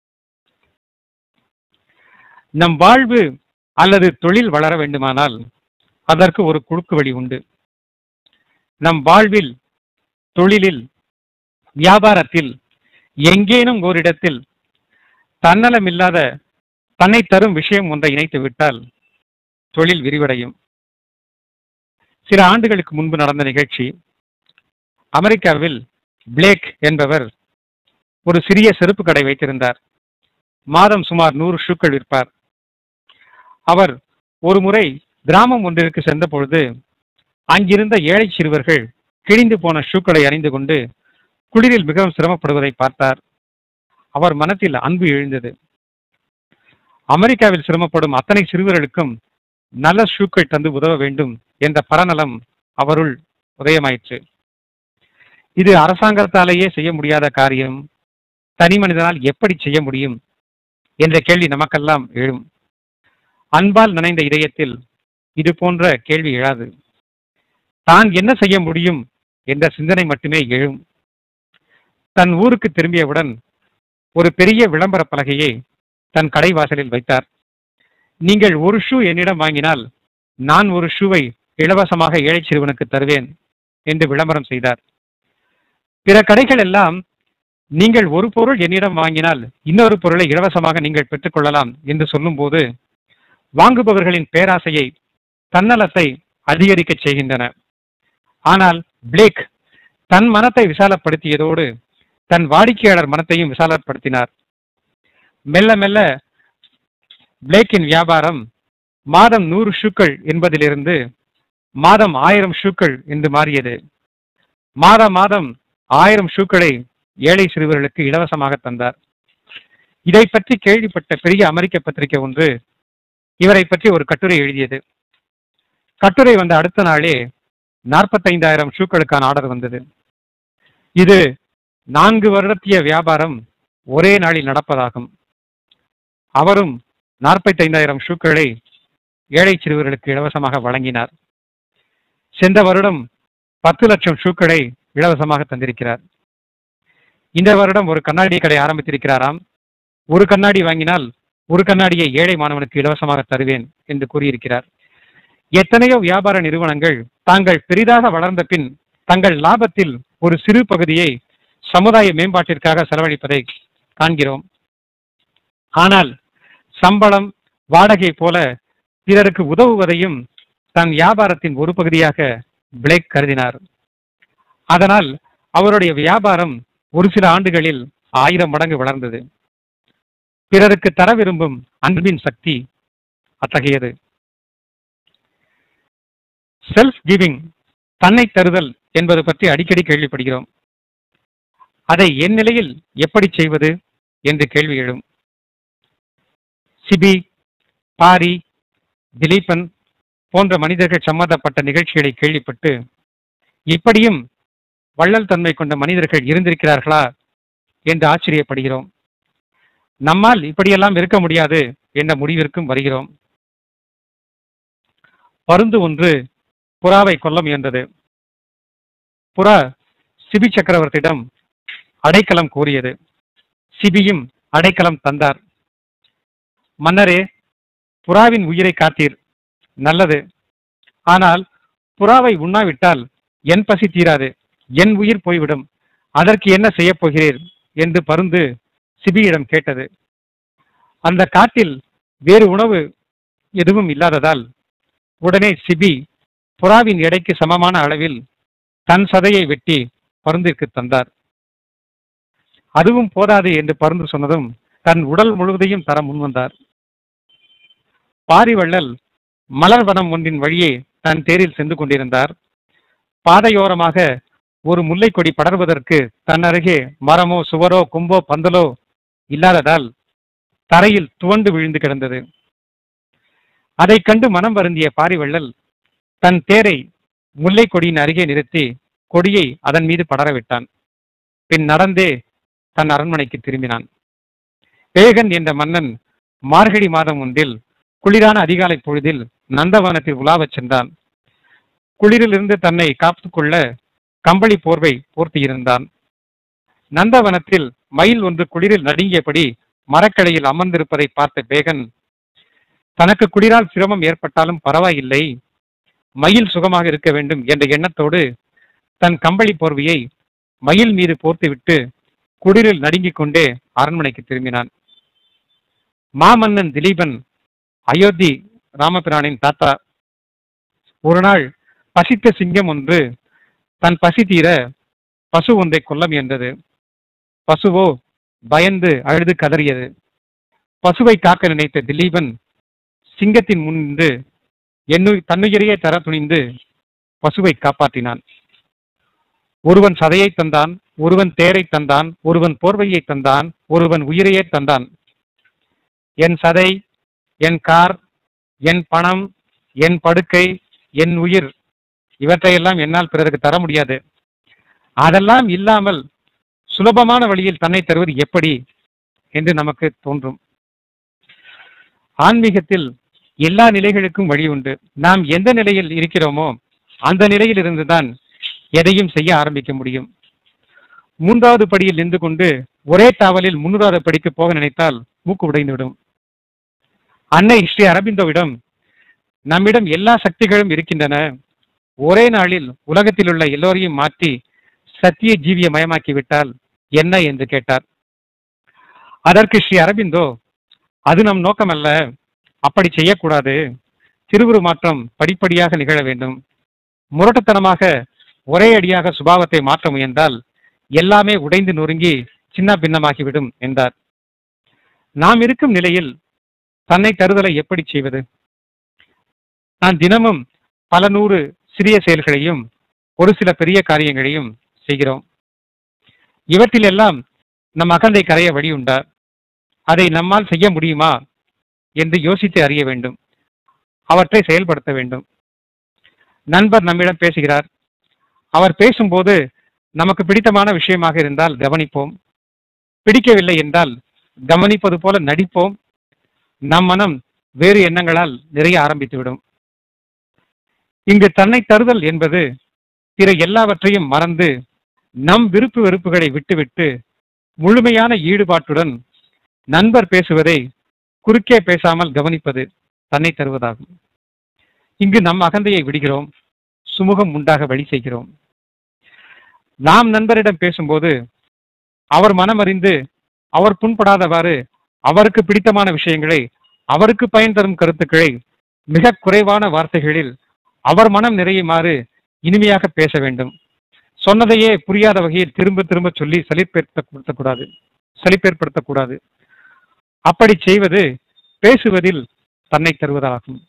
நம் வாழ்வு அல்லது தொழில் வளர வேண்டுமானால் அதற்கு ஒரு குறுக்கு வழி உண்டு நம் வாழ்வில் தொழிலில் வியாபாரத்தில் எங்கேனும் ஓரிடத்தில் தன்னலமில்லாத தன்னை தரும் விஷயம் ஒன்றை இணைத்து விட்டால் தொழில் விரிவடையும் சில ஆண்டுகளுக்கு முன்பு நடந்த நிகழ்ச்சி அமெரிக்காவில் பிளேக் என்பவர் ஒரு சிறிய செருப்பு கடை வைத்திருந்தார் மாதம் சுமார் நூறு ஷூக்கள் விற்பார் அவர் ஒரு முறை கிராமம் ஒன்றிற்கு சென்ற பொழுது அங்கிருந்த ஏழை சிறுவர்கள் கிழிந்து போன ஷூக்களை அணிந்து கொண்டு குளிரில் மிகவும் சிரமப்படுவதை பார்த்தார் அவர் மனத்தில் அன்பு எழுந்தது அமெரிக்காவில் சிரமப்படும் அத்தனை சிறுவர்களுக்கும் நல்ல ஷூக்கள் தந்து உதவ வேண்டும் என்ற பரநலம் அவருள் உதயமாயிற்று இது அரசாங்கத்தாலேயே செய்ய முடியாத காரியம் தனி மனிதனால் எப்படி செய்ய முடியும் என்ற கேள்வி நமக்கெல்லாம் எழும் அன்பால் நனைந்த இதயத்தில் இது போன்ற கேள்வி எழாது தான் என்ன செய்ய முடியும் என்ற சிந்தனை மட்டுமே எழும் தன் ஊருக்கு திரும்பியவுடன் ஒரு பெரிய விளம்பர பலகையை தன் கடை வாசலில் வைத்தார் நீங்கள் ஒரு ஷூ என்னிடம் வாங்கினால் நான் ஒரு ஷூவை இலவசமாக ஏழை சிறுவனுக்கு தருவேன் என்று விளம்பரம் செய்தார் பிற கடைகள் எல்லாம் நீங்கள் ஒரு பொருள் என்னிடம் வாங்கினால் இன்னொரு பொருளை இலவசமாக நீங்கள் பெற்றுக்கொள்ளலாம் என்று சொல்லும்போது வாங்குபவர்களின் பேராசையை தன்னலத்தை அதிகரிக்க செய்கின்றன ஆனால் பிளேக் தன் மனத்தை விசாலப்படுத்தியதோடு தன் வாடிக்கையாளர் மனத்தையும் விசாலப்படுத்தினார் மெல்ல மெல்ல பிளேக்கின் வியாபாரம் மாதம் நூறு ஷூக்கள் என்பதிலிருந்து மாதம் ஆயிரம் ஷூக்கள் என்று மாறியது மாதம் மாதம் ஆயிரம் ஷூக்களை ஏழை சிறுவர்களுக்கு இலவசமாக தந்தார் இதை பற்றி கேள்விப்பட்ட பெரிய அமெரிக்க பத்திரிகை ஒன்று இவரை பற்றி ஒரு கட்டுரை எழுதியது கட்டுரை வந்த அடுத்த நாளே நாற்பத்தைந்தாயிரம் ஷூக்களுக்கான ஆர்டர் வந்தது இது நான்கு வருடத்திய வியாபாரம் ஒரே நாளில் நடப்பதாகும் அவரும் நாற்பத்தைந்தாயிரம் ஷூக்களை ஏழை சிறுவர்களுக்கு இலவசமாக வழங்கினார் சென்ற வருடம் பத்து லட்சம் ஷூக்களை இலவசமாக தந்திருக்கிறார் இந்த வருடம் ஒரு கண்ணாடி கடை ஆரம்பித்திருக்கிறாராம் ஒரு கண்ணாடி வாங்கினால் ஒரு கண்ணாடியை ஏழை மாணவனுக்கு இலவசமாக தருவேன் என்று கூறியிருக்கிறார் எத்தனையோ வியாபார நிறுவனங்கள் தாங்கள் பெரிதாக வளர்ந்த பின் தங்கள் லாபத்தில் ஒரு சிறு பகுதியை சமுதாய மேம்பாட்டிற்காக செலவழிப்பதை காண்கிறோம் ஆனால் சம்பளம் வாடகை போல பிறருக்கு உதவுவதையும் தன் வியாபாரத்தின் ஒரு பகுதியாக பிளேக் கருதினார் அதனால் அவருடைய வியாபாரம் ஒரு சில ஆண்டுகளில் ஆயிரம் மடங்கு வளர்ந்தது பிறருக்கு தர விரும்பும் அன்பின் சக்தி அத்தகையது செல்ஃப் கிவிங் தன்னை தருதல் என்பது பற்றி அடிக்கடி கேள்விப்படுகிறோம் அதை என் நிலையில் எப்படி செய்வது என்று கேள்வி எழும் சிபி பாரி திலீபன் போன்ற மனிதர்கள் சம்பந்தப்பட்ட நிகழ்ச்சிகளை கேள்விப்பட்டு இப்படியும் வள்ளல் தன்மை கொண்ட மனிதர்கள் இருந்திருக்கிறார்களா என்று ஆச்சரியப்படுகிறோம் நம்மால் இப்படியெல்லாம் இருக்க முடியாது என்ற முடிவிற்கும் வருகிறோம் பருந்து ஒன்று புறாவை கொல்ல முயன்றது புறா சிபி சக்கரவர்த்தியிடம் அடைக்கலம் கோரியது சிபியும் அடைக்கலம் தந்தார் மன்னரே புறாவின் உயிரை காத்தீர் நல்லது ஆனால் புறாவை உண்ணாவிட்டால் என் பசி தீராது என் உயிர் போய்விடும் அதற்கு என்ன செய்யப் போகிறீர் என்று பருந்து சிபியிடம் கேட்டது அந்த காட்டில் வேறு உணவு எதுவும் இல்லாததால் உடனே சிபி புறாவின் எடைக்கு சமமான அளவில் தன் சதையை வெட்டி பருந்திற்கு தந்தார் அதுவும் போதாது என்று பருந்து சொன்னதும் தன் உடல் முழுவதையும் தர முன்வந்தார் பாரிவள்ளல் மலர்வனம் ஒன்றின் வழியே தன் தேரில் சென்று கொண்டிருந்தார் பாதையோரமாக ஒரு முல்லை கொடி படர்வதற்கு தன் அருகே மரமோ சுவரோ கும்போ பந்தலோ இல்லாததால் தரையில் துவண்டு விழுந்து கிடந்தது அதைக் கண்டு மனம் வருந்திய பாரிவள்ளல் தன் தேரை முல்லை கொடியின் அருகே நிறுத்தி கொடியை அதன் மீது படரவிட்டான் பின் நடந்தே தன் அரண்மனைக்கு திரும்பினான் பேகன் என்ற மன்னன் மார்கழி மாதம் ஒன்றில் குளிரான அதிகாலை பொழுதில் நந்தவனத்தில் உலாவச் சென்றான் குளிரிலிருந்து தன்னை காத்துக்கொள்ள கம்பளி போர்வை போர்த்தியிருந்தான் நந்தவனத்தில் மயில் ஒன்று குளிரில் நடுங்கியபடி மரக்கிளையில் அமர்ந்திருப்பதை பார்த்த பேகன் தனக்கு குளிரால் சிரமம் ஏற்பட்டாலும் பரவாயில்லை மயில் சுகமாக இருக்க வேண்டும் என்ற எண்ணத்தோடு தன் கம்பளி போர்வையை மயில் மீது போர்த்துவிட்டு குளிரில் நடுங்கிக் கொண்டே அரண்மனைக்கு திரும்பினான் மாமன்னன் திலீபன் அயோத்தி ராமபிரானின் தாத்தா ஒரு நாள் பசித்த சிங்கம் ஒன்று தன் பசி தீர பசு ஒன்றை கொல்ல முயன்றது பசுவோ பயந்து அழுது கதறியது பசுவை காக்க நினைத்த திலீபன் சிங்கத்தின் முன் நின்று என்னு தன்னுயிரையே தர துணிந்து பசுவை காப்பாற்றினான் ஒருவன் சதையை தந்தான் ஒருவன் தேரை தந்தான் ஒருவன் போர்வையை தந்தான் ஒருவன் உயிரையே தந்தான் என் சதை என் கார் என் பணம் என் படுக்கை என் உயிர் இவற்றையெல்லாம் என்னால் பிறருக்கு தர முடியாது அதெல்லாம் இல்லாமல் சுலபமான வழியில் தன்னை தருவது எப்படி என்று நமக்கு தோன்றும் ஆன்மீகத்தில் எல்லா நிலைகளுக்கும் வழி உண்டு நாம் எந்த நிலையில் இருக்கிறோமோ அந்த நிலையில் இருந்துதான் எதையும் செய்ய ஆரம்பிக்க முடியும் மூன்றாவது படியில் நின்று கொண்டு ஒரே தாவலில் முன்னூறாவது படிக்கு போக நினைத்தால் மூக்கு உடைந்துவிடும் அன்னை ஸ்ரீ அரபிந்தோவிடம் நம்மிடம் எல்லா சக்திகளும் இருக்கின்றன ஒரே நாளில் உலகத்தில் உள்ள எல்லோரையும் மாற்றி சத்திய ஜீவிய மயமாக்கி விட்டால் என்ன என்று கேட்டார் அதற்கு ஸ்ரீ அரபிந்தோ அது நம் நோக்கமல்ல அப்படி செய்யக்கூடாது திருவுரு மாற்றம் படிப்படியாக நிகழ வேண்டும் முரட்டுத்தனமாக ஒரே அடியாக சுபாவத்தை மாற்ற முயன்றால் எல்லாமே உடைந்து நொறுங்கி சின்ன பின்னமாகிவிடும் என்றார் நாம் இருக்கும் நிலையில் தன்னை தருதலை எப்படி செய்வது நான் தினமும் பல நூறு சிறிய செயல்களையும் ஒரு சில பெரிய காரியங்களையும் செய்கிறோம் இவற்றிலெல்லாம் நம் அகந்தை கரைய வழி உண்டா அதை நம்மால் செய்ய முடியுமா என்று யோசித்து அறிய வேண்டும் அவற்றை செயல்படுத்த வேண்டும் நண்பர் நம்மிடம் பேசுகிறார் அவர் பேசும்போது நமக்கு பிடித்தமான விஷயமாக இருந்தால் கவனிப்போம் பிடிக்கவில்லை என்றால் கவனிப்பது போல நடிப்போம் நம் மனம் வேறு எண்ணங்களால் நிறைய ஆரம்பித்துவிடும் இங்கு தன்னை தருதல் என்பது பிற எல்லாவற்றையும் மறந்து நம் விருப்பு வெறுப்புகளை விட்டுவிட்டு முழுமையான ஈடுபாட்டுடன் நண்பர் பேசுவதை குறுக்கே பேசாமல் கவனிப்பது தன்னை தருவதாகும் இங்கு நம் அகந்தையை விடுகிறோம் சுமூகம் உண்டாக வழி செய்கிறோம் நாம் நண்பரிடம் பேசும்போது அவர் மனமறிந்து அவர் புண்படாதவாறு அவருக்கு பிடித்தமான விஷயங்களை அவருக்கு பயன் தரும் கருத்துக்களை மிக குறைவான வார்த்தைகளில் அவர் மனம் நிறையுமாறு இனிமையாக பேச வேண்டும் சொன்னதையே புரியாத வகையில் திரும்ப திரும்ப சொல்லி சலிப்பேற்படுத்தக்கூடாது சலிப்பேற்படுத்தக்கூடாது அப்படி செய்வது பேசுவதில் தன்னை தருவதாகும்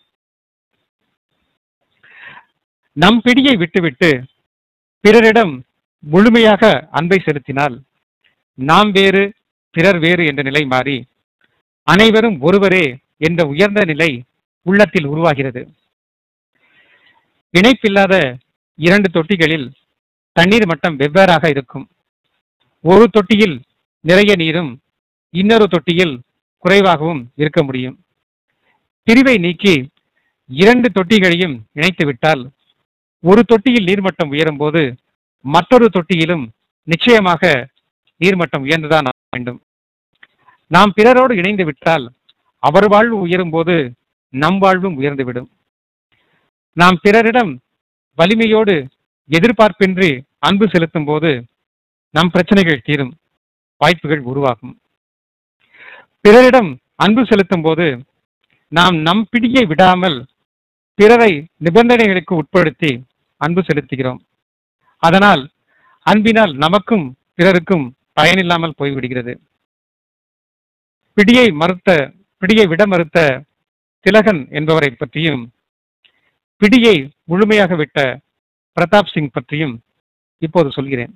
நம் பிடியை விட்டுவிட்டு பிறரிடம் முழுமையாக அன்பை செலுத்தினால் நாம் வேறு பிறர் வேறு என்ற நிலை மாறி அனைவரும் ஒருவரே என்ற உயர்ந்த நிலை உள்ளத்தில் உருவாகிறது இணைப்பில்லாத இரண்டு தொட்டிகளில் தண்ணீர் மட்டம் வெவ்வேறாக இருக்கும் ஒரு தொட்டியில் நிறைய நீரும் இன்னொரு தொட்டியில் குறைவாகவும் இருக்க முடியும் பிரிவை நீக்கி இரண்டு தொட்டிகளையும் இணைத்து விட்டால் ஒரு தொட்டியில் நீர்மட்டம் உயரும் போது மற்றொரு தொட்டியிலும் நிச்சயமாக நீர்மட்டம் உயர்ந்துதான் ஆக வேண்டும் நாம் பிறரோடு இணைந்து விட்டால் அவர் வாழ்வு உயரும் போது நம் வாழ்வும் உயர்ந்துவிடும் நாம் பிறரிடம் வலிமையோடு எதிர்பார்ப்பின்றி அன்பு செலுத்தும் போது நம் பிரச்சனைகள் தீரும் வாய்ப்புகள் உருவாகும் பிறரிடம் அன்பு செலுத்தும் போது நாம் நம் பிடியை விடாமல் பிறரை நிபந்தனைகளுக்கு உட்படுத்தி அன்பு செலுத்துகிறோம் அதனால் அன்பினால் நமக்கும் பிறருக்கும் பயனில்லாமல் போய்விடுகிறது பிடியை மறுத்த பிடியை விட மறுத்த திலகன் என்பவரை பற்றியும் பிடியை முழுமையாக விட்ட பிரதாப் சிங் பற்றியும் இப்போது சொல்கிறேன்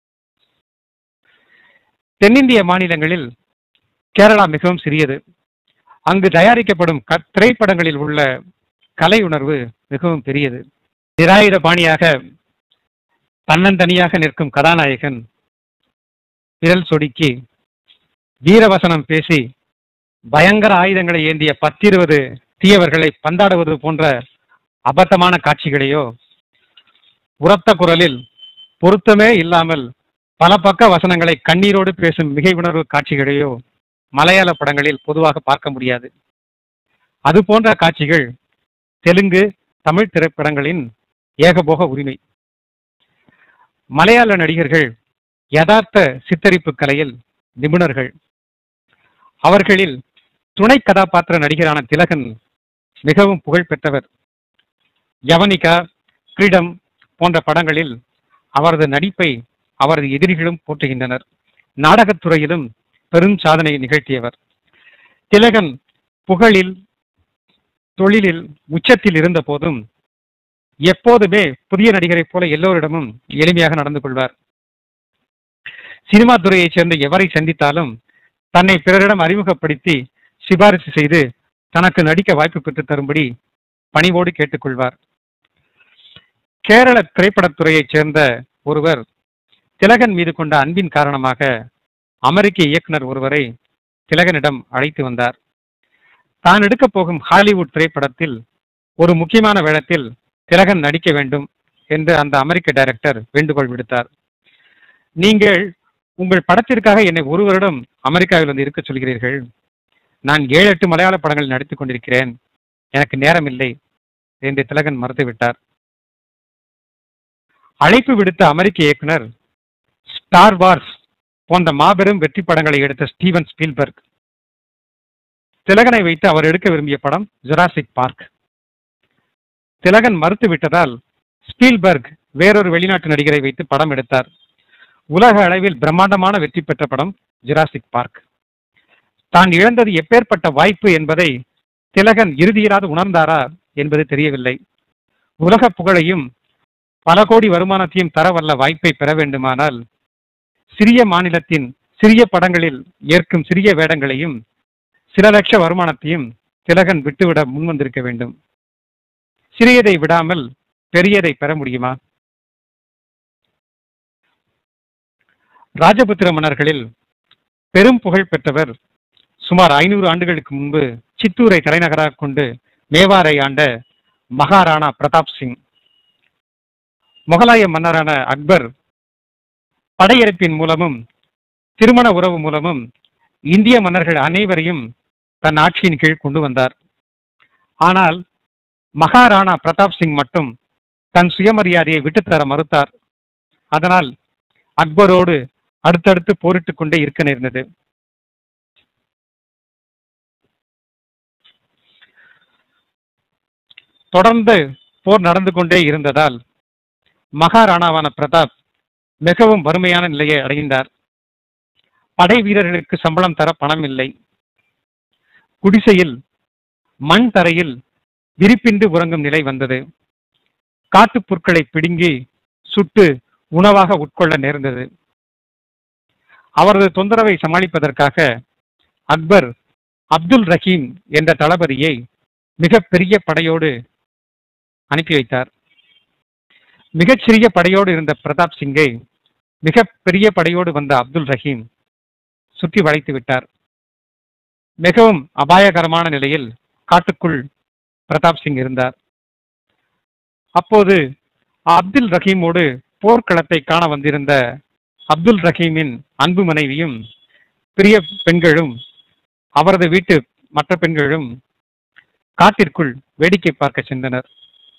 தென்னிந்திய மாநிலங்களில் கேரளா மிகவும் சிறியது அங்கு தயாரிக்கப்படும் க திரைப்படங்களில் உள்ள கலை உணர்வு மிகவும் பெரியது நிராயுத பாணியாக தன்னந்தனியாக நிற்கும் கதாநாயகன் விரல் சொடுக்கி வீரவசனம் பேசி பயங்கர ஆயுதங்களை ஏந்திய பத்திருவது தீயவர்களை பந்தாடுவது போன்ற அபத்தமான காட்சிகளையோ உரத்த குரலில் பொருத்தமே இல்லாமல் பல பக்க வசனங்களை கண்ணீரோடு பேசும் மிகை உணர்வு காட்சிகளையோ மலையாள படங்களில் பொதுவாக பார்க்க முடியாது அது போன்ற காட்சிகள் தெலுங்கு தமிழ் திரைப்படங்களின் ஏகபோக உரிமை மலையாள நடிகர்கள் யதார்த்த சித்தரிப்பு கலையில் நிபுணர்கள் அவர்களில் துணை கதாபாத்திர நடிகரான திலகன் மிகவும் புகழ் பெற்றவர் யவனிகா கிரீடம் போன்ற படங்களில் அவரது நடிப்பை அவரது எதிரிகளும் போற்றுகின்றனர் நாடகத்துறையிலும் பெரும் சாதனை நிகழ்த்தியவர் திலகன் புகழில் தொழிலில் உச்சத்தில் இருந்த போதும் எப்போதுமே புதிய நடிகரைப் போல எல்லோரிடமும் எளிமையாக நடந்து கொள்வார் சினிமா துறையைச் சேர்ந்த எவரை சந்தித்தாலும் தன்னை பிறரிடம் அறிமுகப்படுத்தி சிபாரிசு செய்து தனக்கு நடிக்க வாய்ப்பு பெற்றுத் தரும்படி பணிவோடு கேட்டுக்கொள்வார் கேரள திரைப்படத்துறையைச் சேர்ந்த ஒருவர் திலகன் மீது கொண்ட அன்பின் காரணமாக அமெரிக்க இயக்குனர் ஒருவரை திலகனிடம் அழைத்து வந்தார் தான் எடுக்கப் போகும் ஹாலிவுட் திரைப்படத்தில் ஒரு முக்கியமான வேடத்தில் திலகன் நடிக்க வேண்டும் என்று அந்த அமெரிக்க டைரக்டர் வேண்டுகோள் விடுத்தார் நீங்கள் உங்கள் படத்திற்காக என்னை ஒரு வருடம் அமெரிக்காவில் வந்து இருக்க சொல்கிறீர்கள் நான் ஏழு எட்டு மலையாள படங்களில் நடித்துக் கொண்டிருக்கிறேன் எனக்கு நேரம் இல்லை என்று திலகன் மறுத்துவிட்டார் அழைப்பு விடுத்த அமெரிக்க இயக்குனர் ஸ்டார் வார்ஸ் போன்ற மாபெரும் வெற்றி படங்களை எடுத்த ஸ்டீவன் ஸ்பீல்பர்க் திலகனை வைத்து அவர் எடுக்க விரும்பிய படம் ஜுராசிக் பார்க் திலகன் மறுத்து விட்டதால் ஸ்பீல்பர்க் வேறொரு வெளிநாட்டு நடிகரை வைத்து படம் எடுத்தார் உலக அளவில் பிரம்மாண்டமான வெற்றி பெற்ற படம் ஜுராசிக் பார்க் தான் இழந்தது எப்பேற்பட்ட வாய்ப்பு என்பதை திலகன் இறுதியிலாவது உணர்ந்தாரா என்பது தெரியவில்லை உலக புகழையும் பல கோடி வருமானத்தையும் தரவல்ல வாய்ப்பை பெற வேண்டுமானால் சிறிய மாநிலத்தின் சிறிய படங்களில் ஏற்கும் சிறிய வேடங்களையும் சில லட்ச வருமானத்தையும் திலகன் விட்டுவிட முன்வந்திருக்க வேண்டும் சிறியதை விடாமல் பெரியதை பெற முடியுமா ராஜபுத்திர மன்னர்களில் பெரும் புகழ் பெற்றவர் சுமார் ஐநூறு ஆண்டுகளுக்கு முன்பு சித்தூரை தலைநகராக கொண்டு மேவாரை ஆண்ட மகாராணா பிரதாப் சிங் முகலாய மன்னரான அக்பர் படையெடுப்பின் மூலமும் திருமண உறவு மூலமும் இந்திய மன்னர்கள் அனைவரையும் தன் ஆட்சியின் கீழ் கொண்டு வந்தார் ஆனால் மகாராணா பிரதாப் சிங் மட்டும் தன் சுயமரியாதையை விட்டுத்தர மறுத்தார் அதனால் அக்பரோடு அடுத்தடுத்து போரிட்டுக் கொண்டே இருக்க நேர்ந்தது தொடர்ந்து போர் நடந்து கொண்டே இருந்ததால் மகாராணாவான பிரதாப் மிகவும் வறுமையான நிலையை அடைந்தார் படை வீரர்களுக்கு சம்பளம் தர பணம் இல்லை குடிசையில் மண் தரையில் விரிப்பின்றி உறங்கும் நிலை வந்தது காட்டுப் புற்களை பிடுங்கி சுட்டு உணவாக உட்கொள்ள நேர்ந்தது அவரது தொந்தரவை சமாளிப்பதற்காக அக்பர் அப்துல் ரஹீம் என்ற தளபதியை மிகப்பெரிய படையோடு அனுப்பி வைத்தார் மிகச்சிறிய படையோடு இருந்த பிரதாப் சிங்கை மிக பெரிய படையோடு வந்த அப்துல் ரஹீம் சுற்றி வளைத்து விட்டார் மிகவும் அபாயகரமான நிலையில் காட்டுக்குள் பிரதாப் சிங் இருந்தார் அப்போது அப்துல் ரஹீமோடு போர்க்களத்தை காண வந்திருந்த அப்துல் ரஹீமின் அன்பு மனைவியும் பிரிய பெண்களும் அவரது வீட்டு மற்ற பெண்களும் காட்டிற்குள் வேடிக்கை பார்க்க சென்றனர்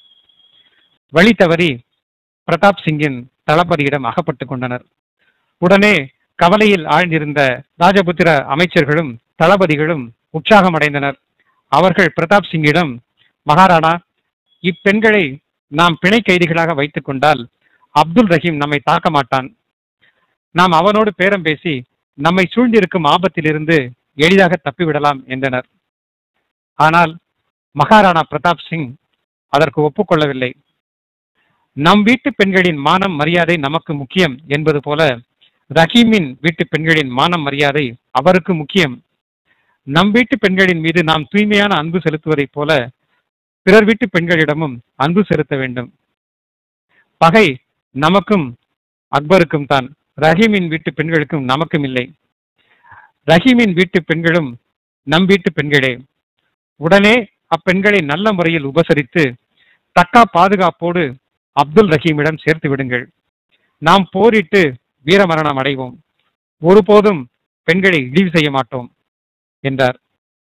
வழி தவறி பிரதாப் சிங்கின் தளபதியிடம் அகப்பட்டுக் கொண்டனர் உடனே கவலையில் ஆழ்ந்திருந்த ராஜபுத்திர அமைச்சர்களும் தளபதிகளும் உற்சாகமடைந்தனர் அவர்கள் பிரதாப் சிங்கிடம் மகாராணா இப்பெண்களை நாம் பிணை கைதிகளாக வைத்துக் கொண்டால் அப்துல் ரஹீம் நம்மை தாக்க மாட்டான் நாம் அவனோடு பேரம் பேசி நம்மை சூழ்ந்திருக்கும் ஆபத்திலிருந்து எளிதாக தப்பிவிடலாம் என்றனர் ஆனால் மகாராணா பிரதாப் சிங் அதற்கு ஒப்புக்கொள்ளவில்லை நம் வீட்டு பெண்களின் மானம் மரியாதை நமக்கு முக்கியம் என்பது போல ரஹீமின் வீட்டு பெண்களின் மானம் மரியாதை அவருக்கு முக்கியம் நம் வீட்டு பெண்களின் மீது நாம் தூய்மையான அன்பு செலுத்துவதைப் போல பிறர் வீட்டு பெண்களிடமும் அன்பு செலுத்த வேண்டும் பகை நமக்கும் அக்பருக்கும் தான் ரஹீமின் வீட்டு பெண்களுக்கும் நமக்கும் இல்லை ரஹீமின் வீட்டு பெண்களும் நம் வீட்டு பெண்களே உடனே அப்பெண்களை நல்ல முறையில் உபசரித்து தக்கா பாதுகாப்போடு அப்துல் ரஹீமிடம் சேர்த்து விடுங்கள் நாம் போரிட்டு வீரமரணம் அடைவோம் ஒருபோதும் பெண்களை இழிவு செய்ய மாட்டோம் என்றார்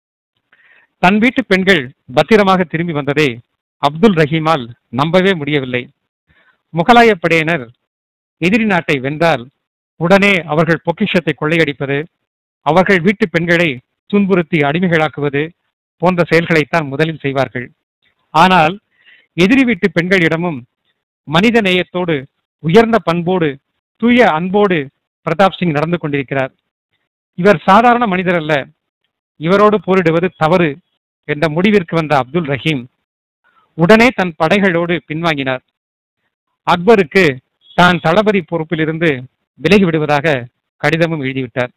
தன் வீட்டு பெண்கள் பத்திரமாக திரும்பி வந்ததை அப்துல் ரஹீமால் நம்பவே முடியவில்லை முகலாய படையினர் எதிரி நாட்டை வென்றால் உடனே அவர்கள் பொக்கிஷத்தை கொள்ளையடிப்பது அவர்கள் வீட்டு பெண்களை துன்புறுத்தி அடிமைகளாக்குவது போன்ற செயல்களைத்தான் முதலில் செய்வார்கள் ஆனால் எதிரி வீட்டு பெண்களிடமும் மனித நேயத்தோடு உயர்ந்த பண்போடு தூய அன்போடு பிரதாப் சிங் நடந்து கொண்டிருக்கிறார் இவர் சாதாரண மனிதர் அல்ல இவரோடு போரிடுவது தவறு என்ற முடிவிற்கு வந்த அப்துல் ரஹீம் உடனே தன் படைகளோடு பின்வாங்கினார் அக்பருக்கு தான் தளபதி பொறுப்பிலிருந்து விலகி விடுவதாக கடிதமும் எழுதிவிட்டார்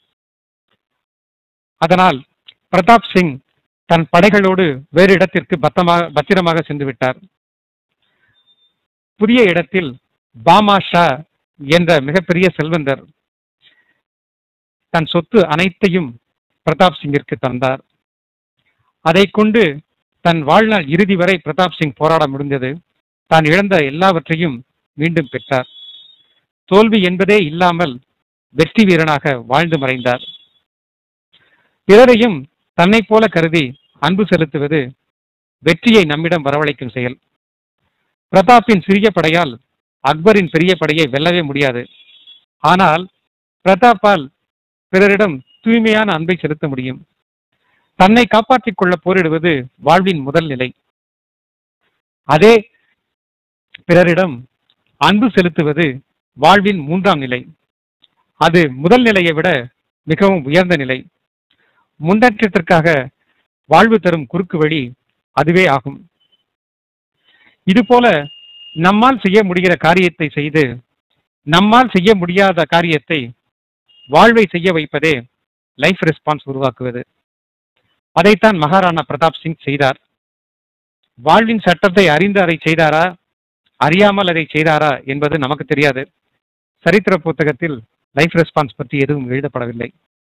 அதனால் பிரதாப் சிங் தன் படைகளோடு வேறு இடத்திற்கு பத்தமாக பத்திரமாக சென்று விட்டார் புதிய இடத்தில் பாமா ஷா என்ற மிகப்பெரிய செல்வந்தர் தன் சொத்து அனைத்தையும் பிரதாப் சிங்கிற்கு தந்தார் அதை கொண்டு தன் வாழ்நாள் இறுதி வரை பிரதாப் சிங் போராட முடிந்தது தான் இழந்த எல்லாவற்றையும் மீண்டும் பெற்றார் தோல்வி என்பதே இல்லாமல் வெற்றி வீரனாக வாழ்ந்து மறைந்தார் பிறரையும் தன்னைப் போல கருதி அன்பு செலுத்துவது வெற்றியை நம்மிடம் வரவழைக்கும் செயல் பிரதாப்பின் சிறிய படையால் அக்பரின் பெரிய படையை வெல்லவே முடியாது ஆனால் பிரதாப்பால் பிறரிடம் தூய்மையான அன்பை செலுத்த முடியும் தன்னை காப்பாற்றிக் கொள்ள போரிடுவது வாழ்வின் முதல் நிலை அதே பிறரிடம் அன்பு செலுத்துவது வாழ்வின் மூன்றாம் நிலை அது முதல் நிலையை விட மிகவும் உயர்ந்த நிலை முன்னேற்றத்திற்காக வாழ்வு தரும் குறுக்கு வழி அதுவே ஆகும் இதுபோல நம்மால் செய்ய முடிகிற காரியத்தை செய்து நம்மால் செய்ய முடியாத காரியத்தை வாழ்வை செய்ய வைப்பதே லைஃப் ரெஸ்பான்ஸ் உருவாக்குவது அதைத்தான் மகாராணா பிரதாப் சிங் செய்தார் வாழ்வின் சட்டத்தை அறிந்து அதை செய்தாரா அறியாமல் அதை செய்தாரா என்பது நமக்கு தெரியாது சரித்திர புத்தகத்தில் லைஃப் ரெஸ்பான்ஸ் பற்றி எதுவும் எழுதப்படவில்லை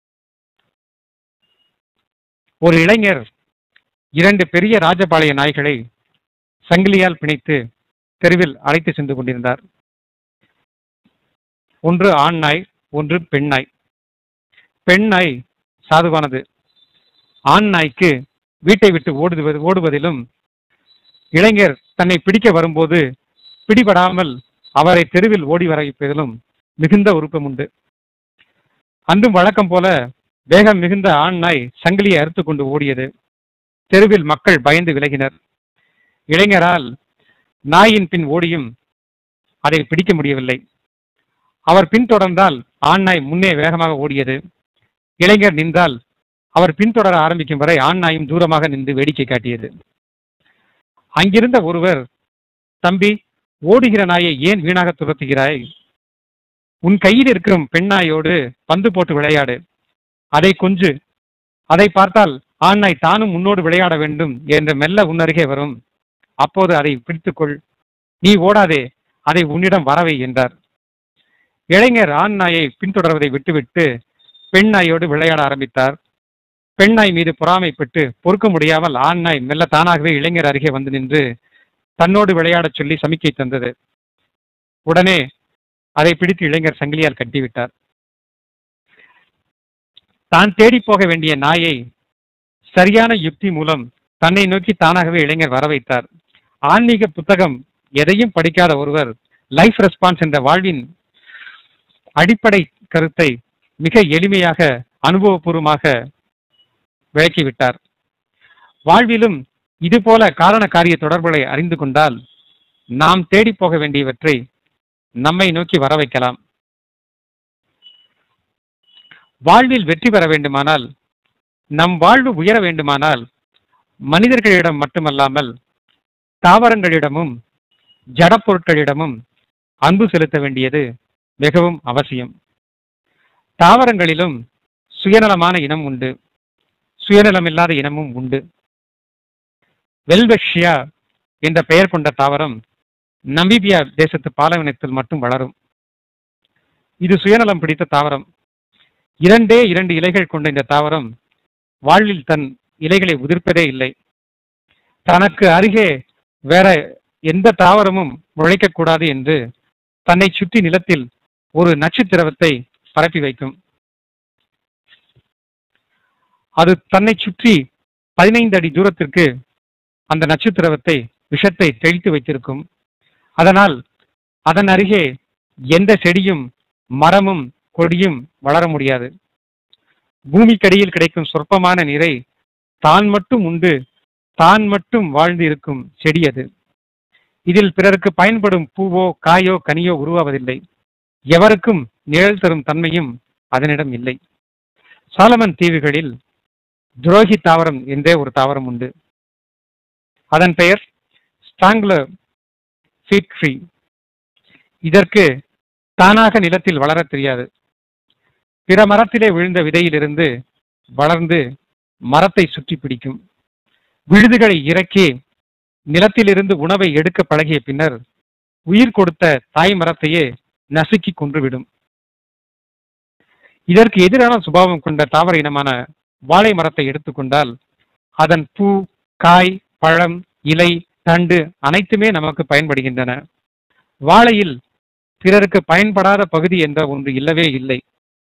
ஒரு இளைஞர் இரண்டு பெரிய ராஜபாளைய நாய்களை சங்கிலியால் பிணைத்து தெருவில் அழைத்து சென்று கொண்டிருந்தார் ஒன்று ஆண் நாய் ஒன்று பெண் நாய் பெண் நாய் சாதுவானது ஆண் நாய்க்கு வீட்டை விட்டு ஓடுவது ஓடுவதிலும் இளைஞர் தன்னை பிடிக்க வரும்போது பிடிபடாமல் அவரை தெருவில் ஓடி வர வைப்பதிலும் மிகுந்த விருப்பம் உண்டு அன்றும் வழக்கம் போல வேகம் மிகுந்த ஆண் நாய் சங்கிலியை அறுத்து கொண்டு ஓடியது தெருவில் மக்கள் பயந்து விலகினர் இளைஞரால் நாயின் பின் ஓடியும் அதை பிடிக்க முடியவில்லை அவர் பின்தொடர்ந்தால் ஆண் நாய் முன்னே வேகமாக ஓடியது இளைஞர் நின்றால் அவர் பின்தொடர ஆரம்பிக்கும் வரை ஆண் நாயும் தூரமாக நின்று வேடிக்கை காட்டியது அங்கிருந்த ஒருவர் தம்பி ஓடுகிற நாயை ஏன் வீணாக துரத்துகிறாய் உன் கையில் இருக்கும் பெண் நாயோடு பந்து போட்டு விளையாடு அதை கொஞ்சு அதை பார்த்தால் ஆண் நாய் தானும் உன்னோடு விளையாட வேண்டும் என்று மெல்ல உன்னருகே வரும் அப்போது அதை பிடித்துக்கொள் நீ ஓடாதே அதை உன்னிடம் வரவை என்றார் இளைஞர் ஆண் நாயை பின்தொடர்வதை விட்டுவிட்டு பெண் நாயோடு விளையாட ஆரம்பித்தார் பெண் நாய் மீது பொறாமைப்பட்டு பொறுக்க முடியாமல் ஆண் நாய் மெல்ல தானாகவே இளைஞர் அருகே வந்து நின்று தன்னோடு விளையாடச் சொல்லி சமிக்கை தந்தது உடனே அதை பிடித்து இளைஞர் சங்கிலியால் கட்டிவிட்டார் தான் தேடி போக வேண்டிய நாயை சரியான யுக்தி மூலம் தன்னை நோக்கி தானாகவே இளைஞர் வர வைத்தார் ஆன்மீக புத்தகம் எதையும் படிக்காத ஒருவர் லைஃப் ரெஸ்பான்ஸ் என்ற வாழ்வின் அடிப்படை கருத்தை மிக எளிமையாக அனுபவபூர்வமாக விளக்கிவிட்டார் வாழ்விலும் இதுபோல காரண காரிய தொடர்புகளை அறிந்து கொண்டால் நாம் தேடி போக வேண்டியவற்றை நம்மை நோக்கி வர வைக்கலாம் வாழ்வில் வெற்றி பெற வேண்டுமானால் நம் வாழ்வு உயர வேண்டுமானால் மனிதர்களிடம் மட்டுமல்லாமல் தாவரங்களிடமும் ஜடப்பொருட்களிடமும் அன்பு செலுத்த வேண்டியது மிகவும் அவசியம் தாவரங்களிலும் சுயநலமான இனம் உண்டு சுயநலமில்லாத இனமும் உண்டு வெல்வெக்ஷியா என்ற பெயர் கொண்ட தாவரம் நமீபியா தேசத்து பாலைவனத்தில் மட்டும் வளரும் இது சுயநலம் பிடித்த தாவரம் இரண்டே இரண்டு இலைகள் கொண்ட இந்த தாவரம் வாழ்வில் தன் இலைகளை உதிர்ப்பதே இல்லை தனக்கு அருகே வேற எந்த தாவரமும் முளைக்கக்கூடாது என்று தன்னை சுற்றி நிலத்தில் ஒரு நச்சுத்திரவத்தை பரப்பி வைக்கும் அது தன்னை சுற்றி பதினைந்து அடி தூரத்திற்கு அந்த நச்சுத்திரவத்தை விஷத்தை தெளித்து வைத்திருக்கும் அதனால் அதன் அருகே எந்த செடியும் மரமும் கொடியும் வளர முடியாது பூமிக்கடியில் கிடைக்கும் சொற்பமான நீரை தான் மட்டும் உண்டு தான் மட்டும் வாழ்ந்து இருக்கும் செடி அது இதில் பிறருக்கு பயன்படும் பூவோ காயோ கனியோ உருவாவதில்லை எவருக்கும் நிழல் தரும் தன்மையும் அதனிடம் இல்லை சாலமன் தீவுகளில் துரோகி தாவரம் என்றே ஒரு தாவரம் உண்டு அதன் பெயர் ஸ்டாங்லர் ஃபீட் ட்ரீ இதற்கு தானாக நிலத்தில் வளரத் தெரியாது பிற மரத்திலே விழுந்த விதையிலிருந்து வளர்ந்து மரத்தை சுற்றி பிடிக்கும் விழுதுகளை இறக்கி நிலத்திலிருந்து உணவை எடுக்க பழகிய பின்னர் உயிர் கொடுத்த தாய் மரத்தையே நசுக்கி கொன்றுவிடும் இதற்கு எதிரான சுபாவம் கொண்ட தாவர இனமான வாழை மரத்தை எடுத்துக்கொண்டால் அதன் பூ காய் பழம் இலை தண்டு அனைத்துமே நமக்கு பயன்படுகின்றன வாழையில் பிறருக்கு பயன்படாத பகுதி என்ற ஒன்று இல்லவே இல்லை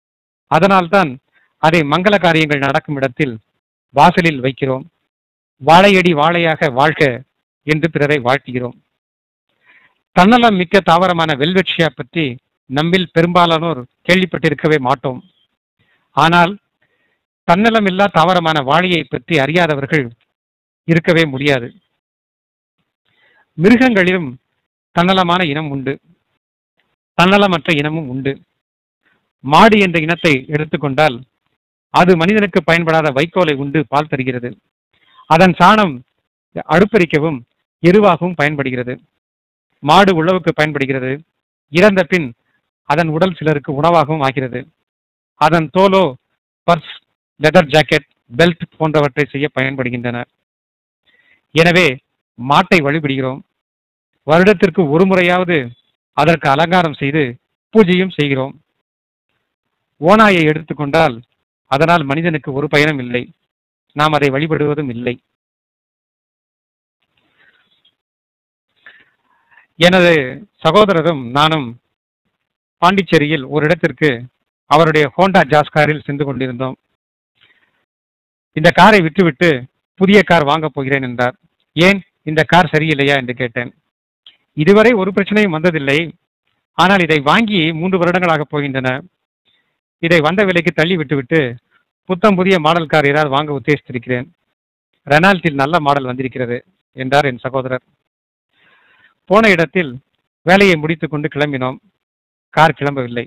அதனால்தான் அதை மங்கள காரியங்கள் நடக்கும் இடத்தில் வாசலில் வைக்கிறோம் வாழையடி வாழையாக வாழ்க என்று பிறரை வாழ்த்துகிறோம் தன்னலம் மிக்க தாவரமான வெல்வெட்சியா பற்றி நம்மில் பெரும்பாலானோர் கேள்விப்பட்டிருக்கவே மாட்டோம் ஆனால் தன்னலமில்லா தாவரமான வாழையை பற்றி அறியாதவர்கள் இருக்கவே முடியாது மிருகங்களிலும் தன்னலமான இனம் உண்டு தன்னலமற்ற இனமும் உண்டு மாடு என்ற இனத்தை எடுத்துக்கொண்டால் அது மனிதனுக்கு பயன்படாத வைக்கோலை உண்டு பால் தருகிறது அதன் சாணம் அடுப்பரிக்கவும் எருவாகவும் பயன்படுகிறது மாடு உழவுக்கு பயன்படுகிறது இறந்த பின் அதன் உடல் சிலருக்கு உணவாகவும் ஆகிறது அதன் தோலோ பர்ஸ் லெதர் ஜாக்கெட் பெல்ட் போன்றவற்றை செய்ய பயன்படுகின்றன எனவே மாட்டை வழிபடுகிறோம் வருடத்திற்கு ஒரு முறையாவது அதற்கு அலங்காரம் செய்து பூஜையும் செய்கிறோம் ஓநாயை எடுத்துக்கொண்டால் அதனால் மனிதனுக்கு ஒரு பயனும் இல்லை நாம் அதை வழிபடுவதும் இல்லை எனது சகோதரரும் நானும் பாண்டிச்சேரியில் ஒரு இடத்திற்கு அவருடைய ஹோண்டா ஜாஸ் காரில் சென்று கொண்டிருந்தோம் இந்த காரை விட்டுவிட்டு புதிய கார் வாங்கப் போகிறேன் என்றார் ஏன் இந்த கார் சரியில்லையா என்று கேட்டேன் இதுவரை ஒரு பிரச்சனையும் வந்ததில்லை ஆனால் இதை வாங்கி மூன்று வருடங்களாக போகின்றன இதை வந்த விலைக்கு தள்ளி விட்டுவிட்டு புத்தம் புதிய மாடல் கார் ஏதாவது வாங்க உத்தேசித்திருக்கிறேன் ரெனால்ட்டில் நல்ல மாடல் வந்திருக்கிறது என்றார் என் சகோதரர் போன இடத்தில் வேலையை முடித்துக்கொண்டு கிளம்பினோம் கார் கிளம்பவில்லை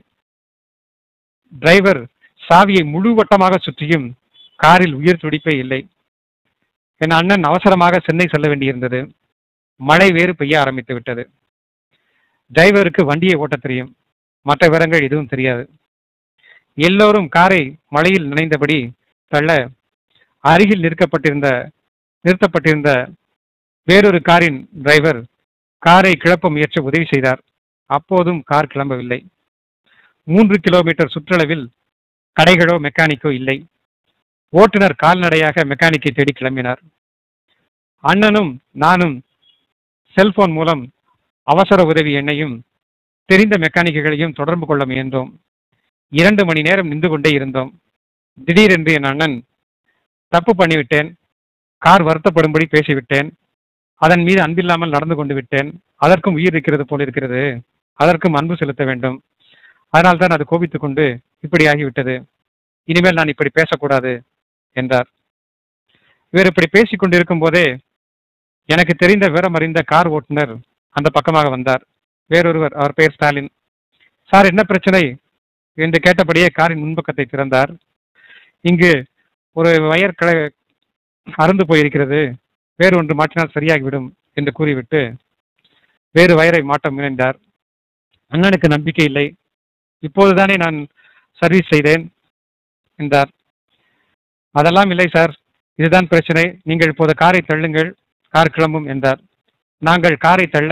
டிரைவர் சாவியை முழு வட்டமாக சுற்றியும் காரில் உயிர் துடிப்பே இல்லை என் அண்ணன் அவசரமாக சென்னை செல்ல வேண்டியிருந்தது மழை வேறு பெய்ய ஆரம்பித்து விட்டது டிரைவருக்கு வண்டியை ஓட்ட தெரியும் மற்ற விவரங்கள் எதுவும் தெரியாது எல்லோரும் காரை மழையில் நினைந்தபடி தள்ள அருகில் நிற்கப்பட்டிருந்த நிறுத்தப்பட்டிருந்த வேறொரு காரின் டிரைவர் காரை கிளப்ப முயற்சி உதவி செய்தார் அப்போதும் கார் கிளம்பவில்லை மூன்று கிலோமீட்டர் சுற்றளவில் கடைகளோ மெக்கானிக்கோ இல்லை ஓட்டுநர் கால்நடையாக மெக்கானிக்கை தேடி கிளம்பினார் அண்ணனும் நானும் செல்போன் மூலம் அவசர உதவி எண்ணையும் தெரிந்த மெக்கானிக்குகளையும் தொடர்பு கொள்ள முயன்றோம் இரண்டு மணி நேரம் நின்று கொண்டே இருந்தோம் திடீரென்று என் அண்ணன் தப்பு பண்ணிவிட்டேன் கார் வருத்தப்படும்படி பேசிவிட்டேன் அதன் மீது அன்பில்லாமல் நடந்து கொண்டு விட்டேன் அதற்கும் உயிர் இருக்கிறது போல் இருக்கிறது அதற்கும் அன்பு செலுத்த வேண்டும் அதனால் தான் அது கோபித்துக் கொண்டு இப்படி ஆகிவிட்டது இனிமேல் நான் இப்படி பேசக்கூடாது என்றார் இவர் இப்படி பேசிக் கொண்டிருக்கும் போதே எனக்கு தெரிந்த விவரம் அறிந்த கார் ஓட்டுநர் அந்த பக்கமாக வந்தார் வேறொருவர் அவர் பெயர் ஸ்டாலின் சார் என்ன பிரச்சனை என்று கேட்டபடியே காரின் முன்பக்கத்தை திறந்தார் இங்கு ஒரு வயர் க அறுந்து போயிருக்கிறது வேறு ஒன்று மாற்றினால் சரியாகிவிடும் என்று கூறிவிட்டு வேறு வயரை மாட்ட முயன்றார் அண்ணனுக்கு நம்பிக்கை இல்லை இப்போதுதானே நான் சர்வீஸ் செய்தேன் என்றார் அதெல்லாம் இல்லை சார் இதுதான் பிரச்சனை நீங்கள் இப்போது காரை தள்ளுங்கள் கார் கிளம்பும் என்றார் நாங்கள் காரை தள்ள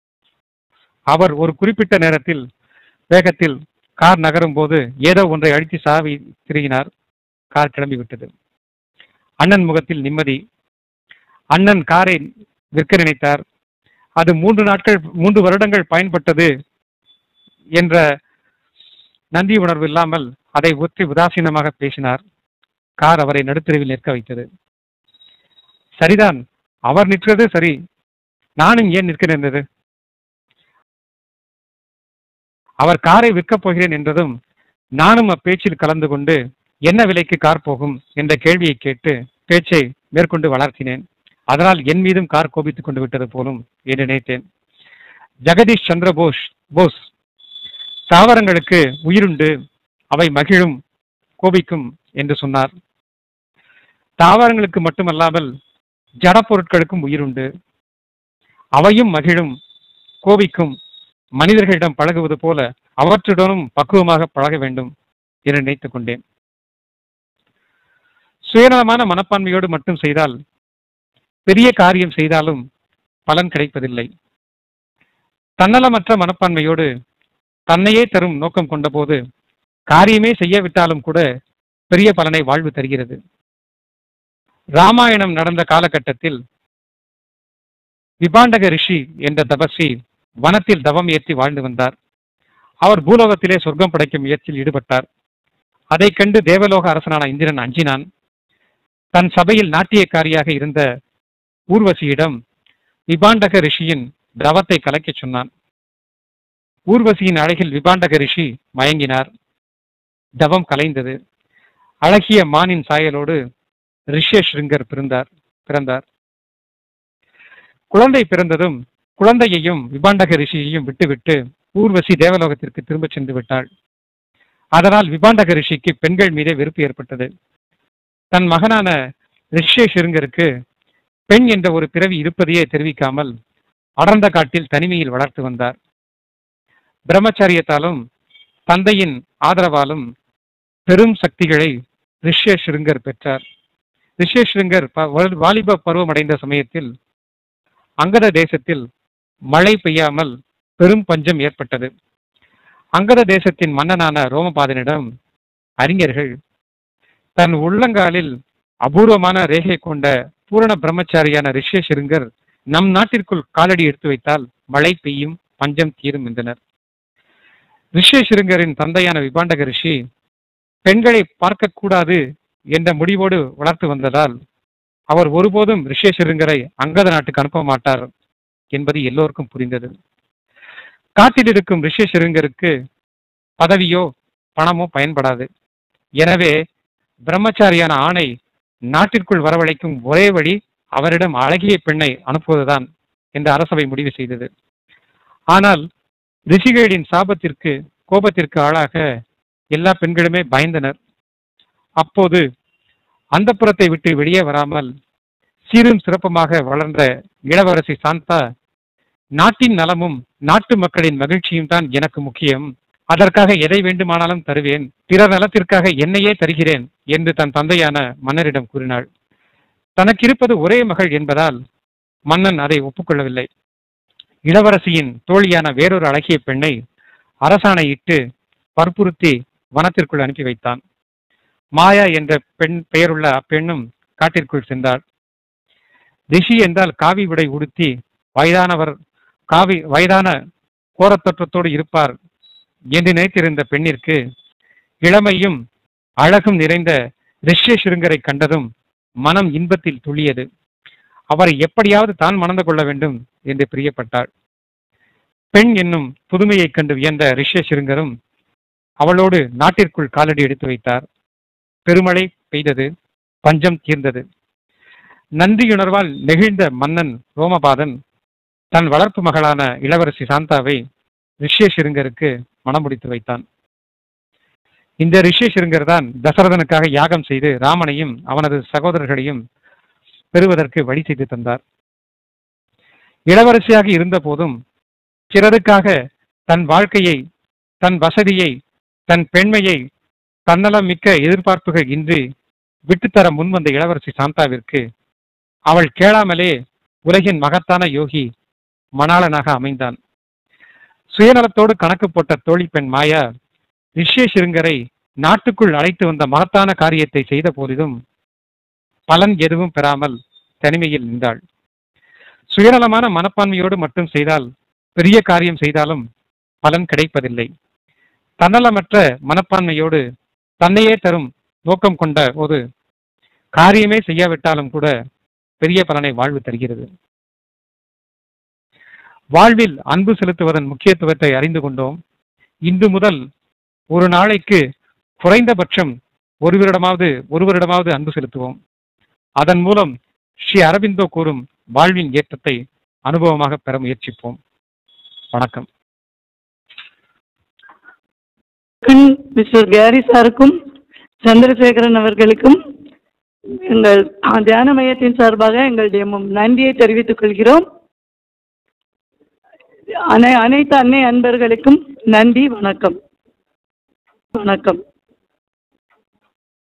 அவர் ஒரு குறிப்பிட்ட நேரத்தில் வேகத்தில் கார் நகரும் போது ஏதோ ஒன்றை அழுத்தி சாவி திருகினார் கார் கிளம்பி விட்டது அண்ணன் முகத்தில் நிம்மதி அண்ணன் காரை விற்க நினைத்தார் அது மூன்று நாட்கள் மூன்று வருடங்கள் பயன்பட்டது என்ற நன்றி உணர்வு இல்லாமல் அதை ஒற்றி உதாசீனமாக பேசினார் கார் அவரை நடுத்தெருவில் நிற்க வைத்தது சரிதான் அவர் நிற்கிறது சரி நானும் ஏன் நிற்க நேர்ந்தது அவர் காரை விற்கப் போகிறேன் என்றதும் நானும் அப்பேச்சில் கலந்து கொண்டு என்ன விலைக்கு கார் போகும் என்ற கேள்வியை கேட்டு பேச்சை மேற்கொண்டு வளர்த்தினேன் அதனால் என் மீதும் கார் கோபித்துக் கொண்டு விட்டது போலும் என்று நினைத்தேன் ஜெகதீஷ் சந்திர போஸ் போஸ் தாவரங்களுக்கு உயிருண்டு அவை மகிழும் கோபிக்கும் என்று சொன்னார் தாவரங்களுக்கு மட்டுமல்லாமல் ஜட பொருட்களுக்கும் உயிருண்டு அவையும் மகிழும் கோபிக்கும் மனிதர்களிடம் பழகுவது போல அவற்றுடனும் பக்குவமாக பழக வேண்டும் என்று நினைத்துக் கொண்டேன் சுயநலமான மனப்பான்மையோடு மட்டும் செய்தால் பெரிய காரியம் செய்தாலும் பலன் கிடைப்பதில்லை தன்னலமற்ற மனப்பான்மையோடு தன்னையே தரும் நோக்கம் கொண்டபோது காரியமே செய்யவிட்டாலும் கூட பெரிய பலனை வாழ்வு தருகிறது ராமாயணம் நடந்த காலகட்டத்தில் விபாண்டக ரிஷி என்ற தபஸ்வி வனத்தில் தவம் ஏற்றி வாழ்ந்து வந்தார் அவர் பூலோகத்திலே சொர்க்கம் படைக்கும் முயற்சியில் ஈடுபட்டார் அதைக் கண்டு தேவலோக அரசனான இந்திரன் அஞ்சினான் தன் சபையில் நாட்டியக்காரியாக இருந்த ஊர்வசியிடம் விபாண்டக ரிஷியின் தவத்தை கலைக்கச் சொன்னான் ஊர்வசியின் அழகில் விபாண்டக ரிஷி மயங்கினார் தவம் கலைந்தது அழகிய மானின் சாயலோடு ரிஷ்யஸ்ருங்கர் பிறந்தார் பிறந்தார் குழந்தை பிறந்ததும் குழந்தையையும் விபாண்டக ரிஷியையும் விட்டுவிட்டு ஊர்வசி தேவலோகத்திற்கு திரும்பச் சென்று விட்டாள் அதனால் விபாண்டக ரிஷிக்கு பெண்கள் மீதே வெறுப்பு ஏற்பட்டது தன் மகனான ரிஷ்யசிருங்கருக்கு பெண் என்ற ஒரு பிறவி இருப்பதையே தெரிவிக்காமல் அடர்ந்த காட்டில் தனிமையில் வளர்த்து வந்தார் பிரம்மச்சாரியத்தாலும் தந்தையின் ஆதரவாலும் பெரும் சக்திகளை ரிஷ்யசிருங்கர் பெற்றார் ரிஷ்யசிருங்கர் ப- வா- வாலிப பருவம் அடைந்த சமயத்தில் அங்கத தேசத்தில் மழை பெய்யாமல் பெரும் பஞ்சம் ஏற்பட்டது அங்கத தேசத்தின் மன்னனான ரோமபாதனிடம் அறிஞர்கள் தன் உள்ளங்காலில் அபூர்வமான ரேகை கொண்ட பூரண பிரம்மச்சாரியான ரிஷ்யசிருங்கர் நம் நாட்டிற்குள் காலடி எடுத்து வைத்தால் மழை பெய்யும் பஞ்சம் தீரும் என்றனர் ரிஷ்யசிருங்கரின் தந்தையான விபாண்டக ரிஷி பெண்களை பார்க்கக்கூடாது என்ற முடிவோடு வளர்த்து வந்ததால் அவர் ஒருபோதும் ரிஷ்யசிருங்கரை அங்கத நாட்டுக்கு அனுப்ப மாட்டார் என்பது எல்லோருக்கும் புரிந்தது காட்டில் இருக்கும் ரிஷ்யசிருங்கருக்கு பதவியோ பணமோ பயன்படாது எனவே பிரம்மச்சாரியான ஆணை நாட்டிற்குள் வரவழைக்கும் ஒரே வழி அவரிடம் அழகிய பெண்ணை அனுப்புவதுதான் என்று அரசவை முடிவு செய்தது ஆனால் ரிஷிகளின் சாபத்திற்கு கோபத்திற்கு ஆளாக எல்லா பெண்களுமே பயந்தனர் அப்போது அந்த புறத்தை விட்டு வெளியே வராமல் சீரும் சிறப்புமாக வளர்ந்த இளவரசி சாந்தா நாட்டின் நலமும் நாட்டு மக்களின் மகிழ்ச்சியும் தான் எனக்கு முக்கியம் அதற்காக எதை வேண்டுமானாலும் தருவேன் பிறர் நலத்திற்காக என்னையே தருகிறேன் என்று தன் தந்தையான மன்னரிடம் கூறினாள் தனக்கு இருப்பது ஒரே மகள் என்பதால் மன்னன் அதை ஒப்புக்கொள்ளவில்லை இளவரசியின் தோழியான வேறொரு அழகிய பெண்ணை அரசாணையிட்டு வற்புறுத்தி வனத்திற்குள் அனுப்பி வைத்தான் மாயா என்ற பெண் பெயருள்ள அப்பெண்ணும் காட்டிற்குள் சென்றாள் ரிஷி என்றால் காவி உடை உடுத்தி வயதானவர் காவி வயதான கோரத்தோற்றத்தோடு இருப்பார் என்று நினைத்திருந்த பெண்ணிற்கு இளமையும் அழகும் நிறைந்த ரிஷ்ய சிருங்கரை கண்டதும் மனம் இன்பத்தில் துள்ளியது அவரை எப்படியாவது தான் மணந்து கொள்ள வேண்டும் என்று பிரியப்பட்டாள் பெண் என்னும் புதுமையைக் கண்டு வியந்த ரிஷ்ய சிருங்கரும் அவளோடு நாட்டிற்குள் காலடி எடுத்து வைத்தார் பெருமழை பெய்தது பஞ்சம் தீர்ந்தது நன்றியுணர்வால் நெகிழ்ந்த மன்னன் ரோமபாதன் தன் வளர்ப்பு மகளான இளவரசி சாந்தாவை ரிஷ்யசிருங்கருக்கு மணமுடித்து வைத்தான் இந்த ரிஷ்யசிருங்கர் தான் தசரதனுக்காக யாகம் செய்து ராமனையும் அவனது சகோதரர்களையும் பெறுவதற்கு வழி செய்து தந்தார் இளவரசியாக இருந்த போதும் பிறருக்காக தன் வாழ்க்கையை தன் வசதியை தன் பெண்மையை தன்னலம் மிக்க எதிர்பார்ப்புகள் இன்றி விட்டுத்தர முன்வந்த இளவரசி சாந்தாவிற்கு அவள் கேளாமலே உலகின் மகத்தான யோகி மணாளனாக அமைந்தான் சுயநலத்தோடு கணக்கு போட்ட தோழி பெண் மாயா ரிஷ்யசிருங்கரை நாட்டுக்குள் அழைத்து வந்த மகத்தான காரியத்தை செய்த போதிலும் பலன் எதுவும் பெறாமல் தனிமையில் நின்றாள் சுயநலமான மனப்பான்மையோடு மட்டும் செய்தால் பெரிய காரியம் செய்தாலும் பலன் கிடைப்பதில்லை தன்னலமற்ற மனப்பான்மையோடு தன்னையே தரும் நோக்கம் கொண்ட ஒரு காரியமே செய்யாவிட்டாலும் கூட பெரிய பலனை வாழ்வு தருகிறது வாழ்வில் அன்பு செலுத்துவதன் முக்கியத்துவத்தை அறிந்து கொண்டோம் இன்று முதல் ஒரு நாளைக்கு குறைந்தபட்சம் ஒருவரிடமாவது ஒருவரிடமாவது அன்பு செலுத்துவோம் அதன் மூலம் ஸ்ரீ அரபிந்தோ கூறும் வாழ்வின் ஏற்றத்தை அனுபவமாக பெற முயற்சிப்போம் வணக்கம் மிஸ்டர் கேரி சாருக்கும் சந்திரசேகரன் அவர்களுக்கும் எங்கள் ஆ, தியான மையத்தின் சார்பாக எங்களுடைய மு- நன்றியை தெரிவித்துக் கொள்கிறோம் அனை அனைத்து அன்னை அன்பர்களுக்கும் நன்றி வணக்கம் வணக்கம்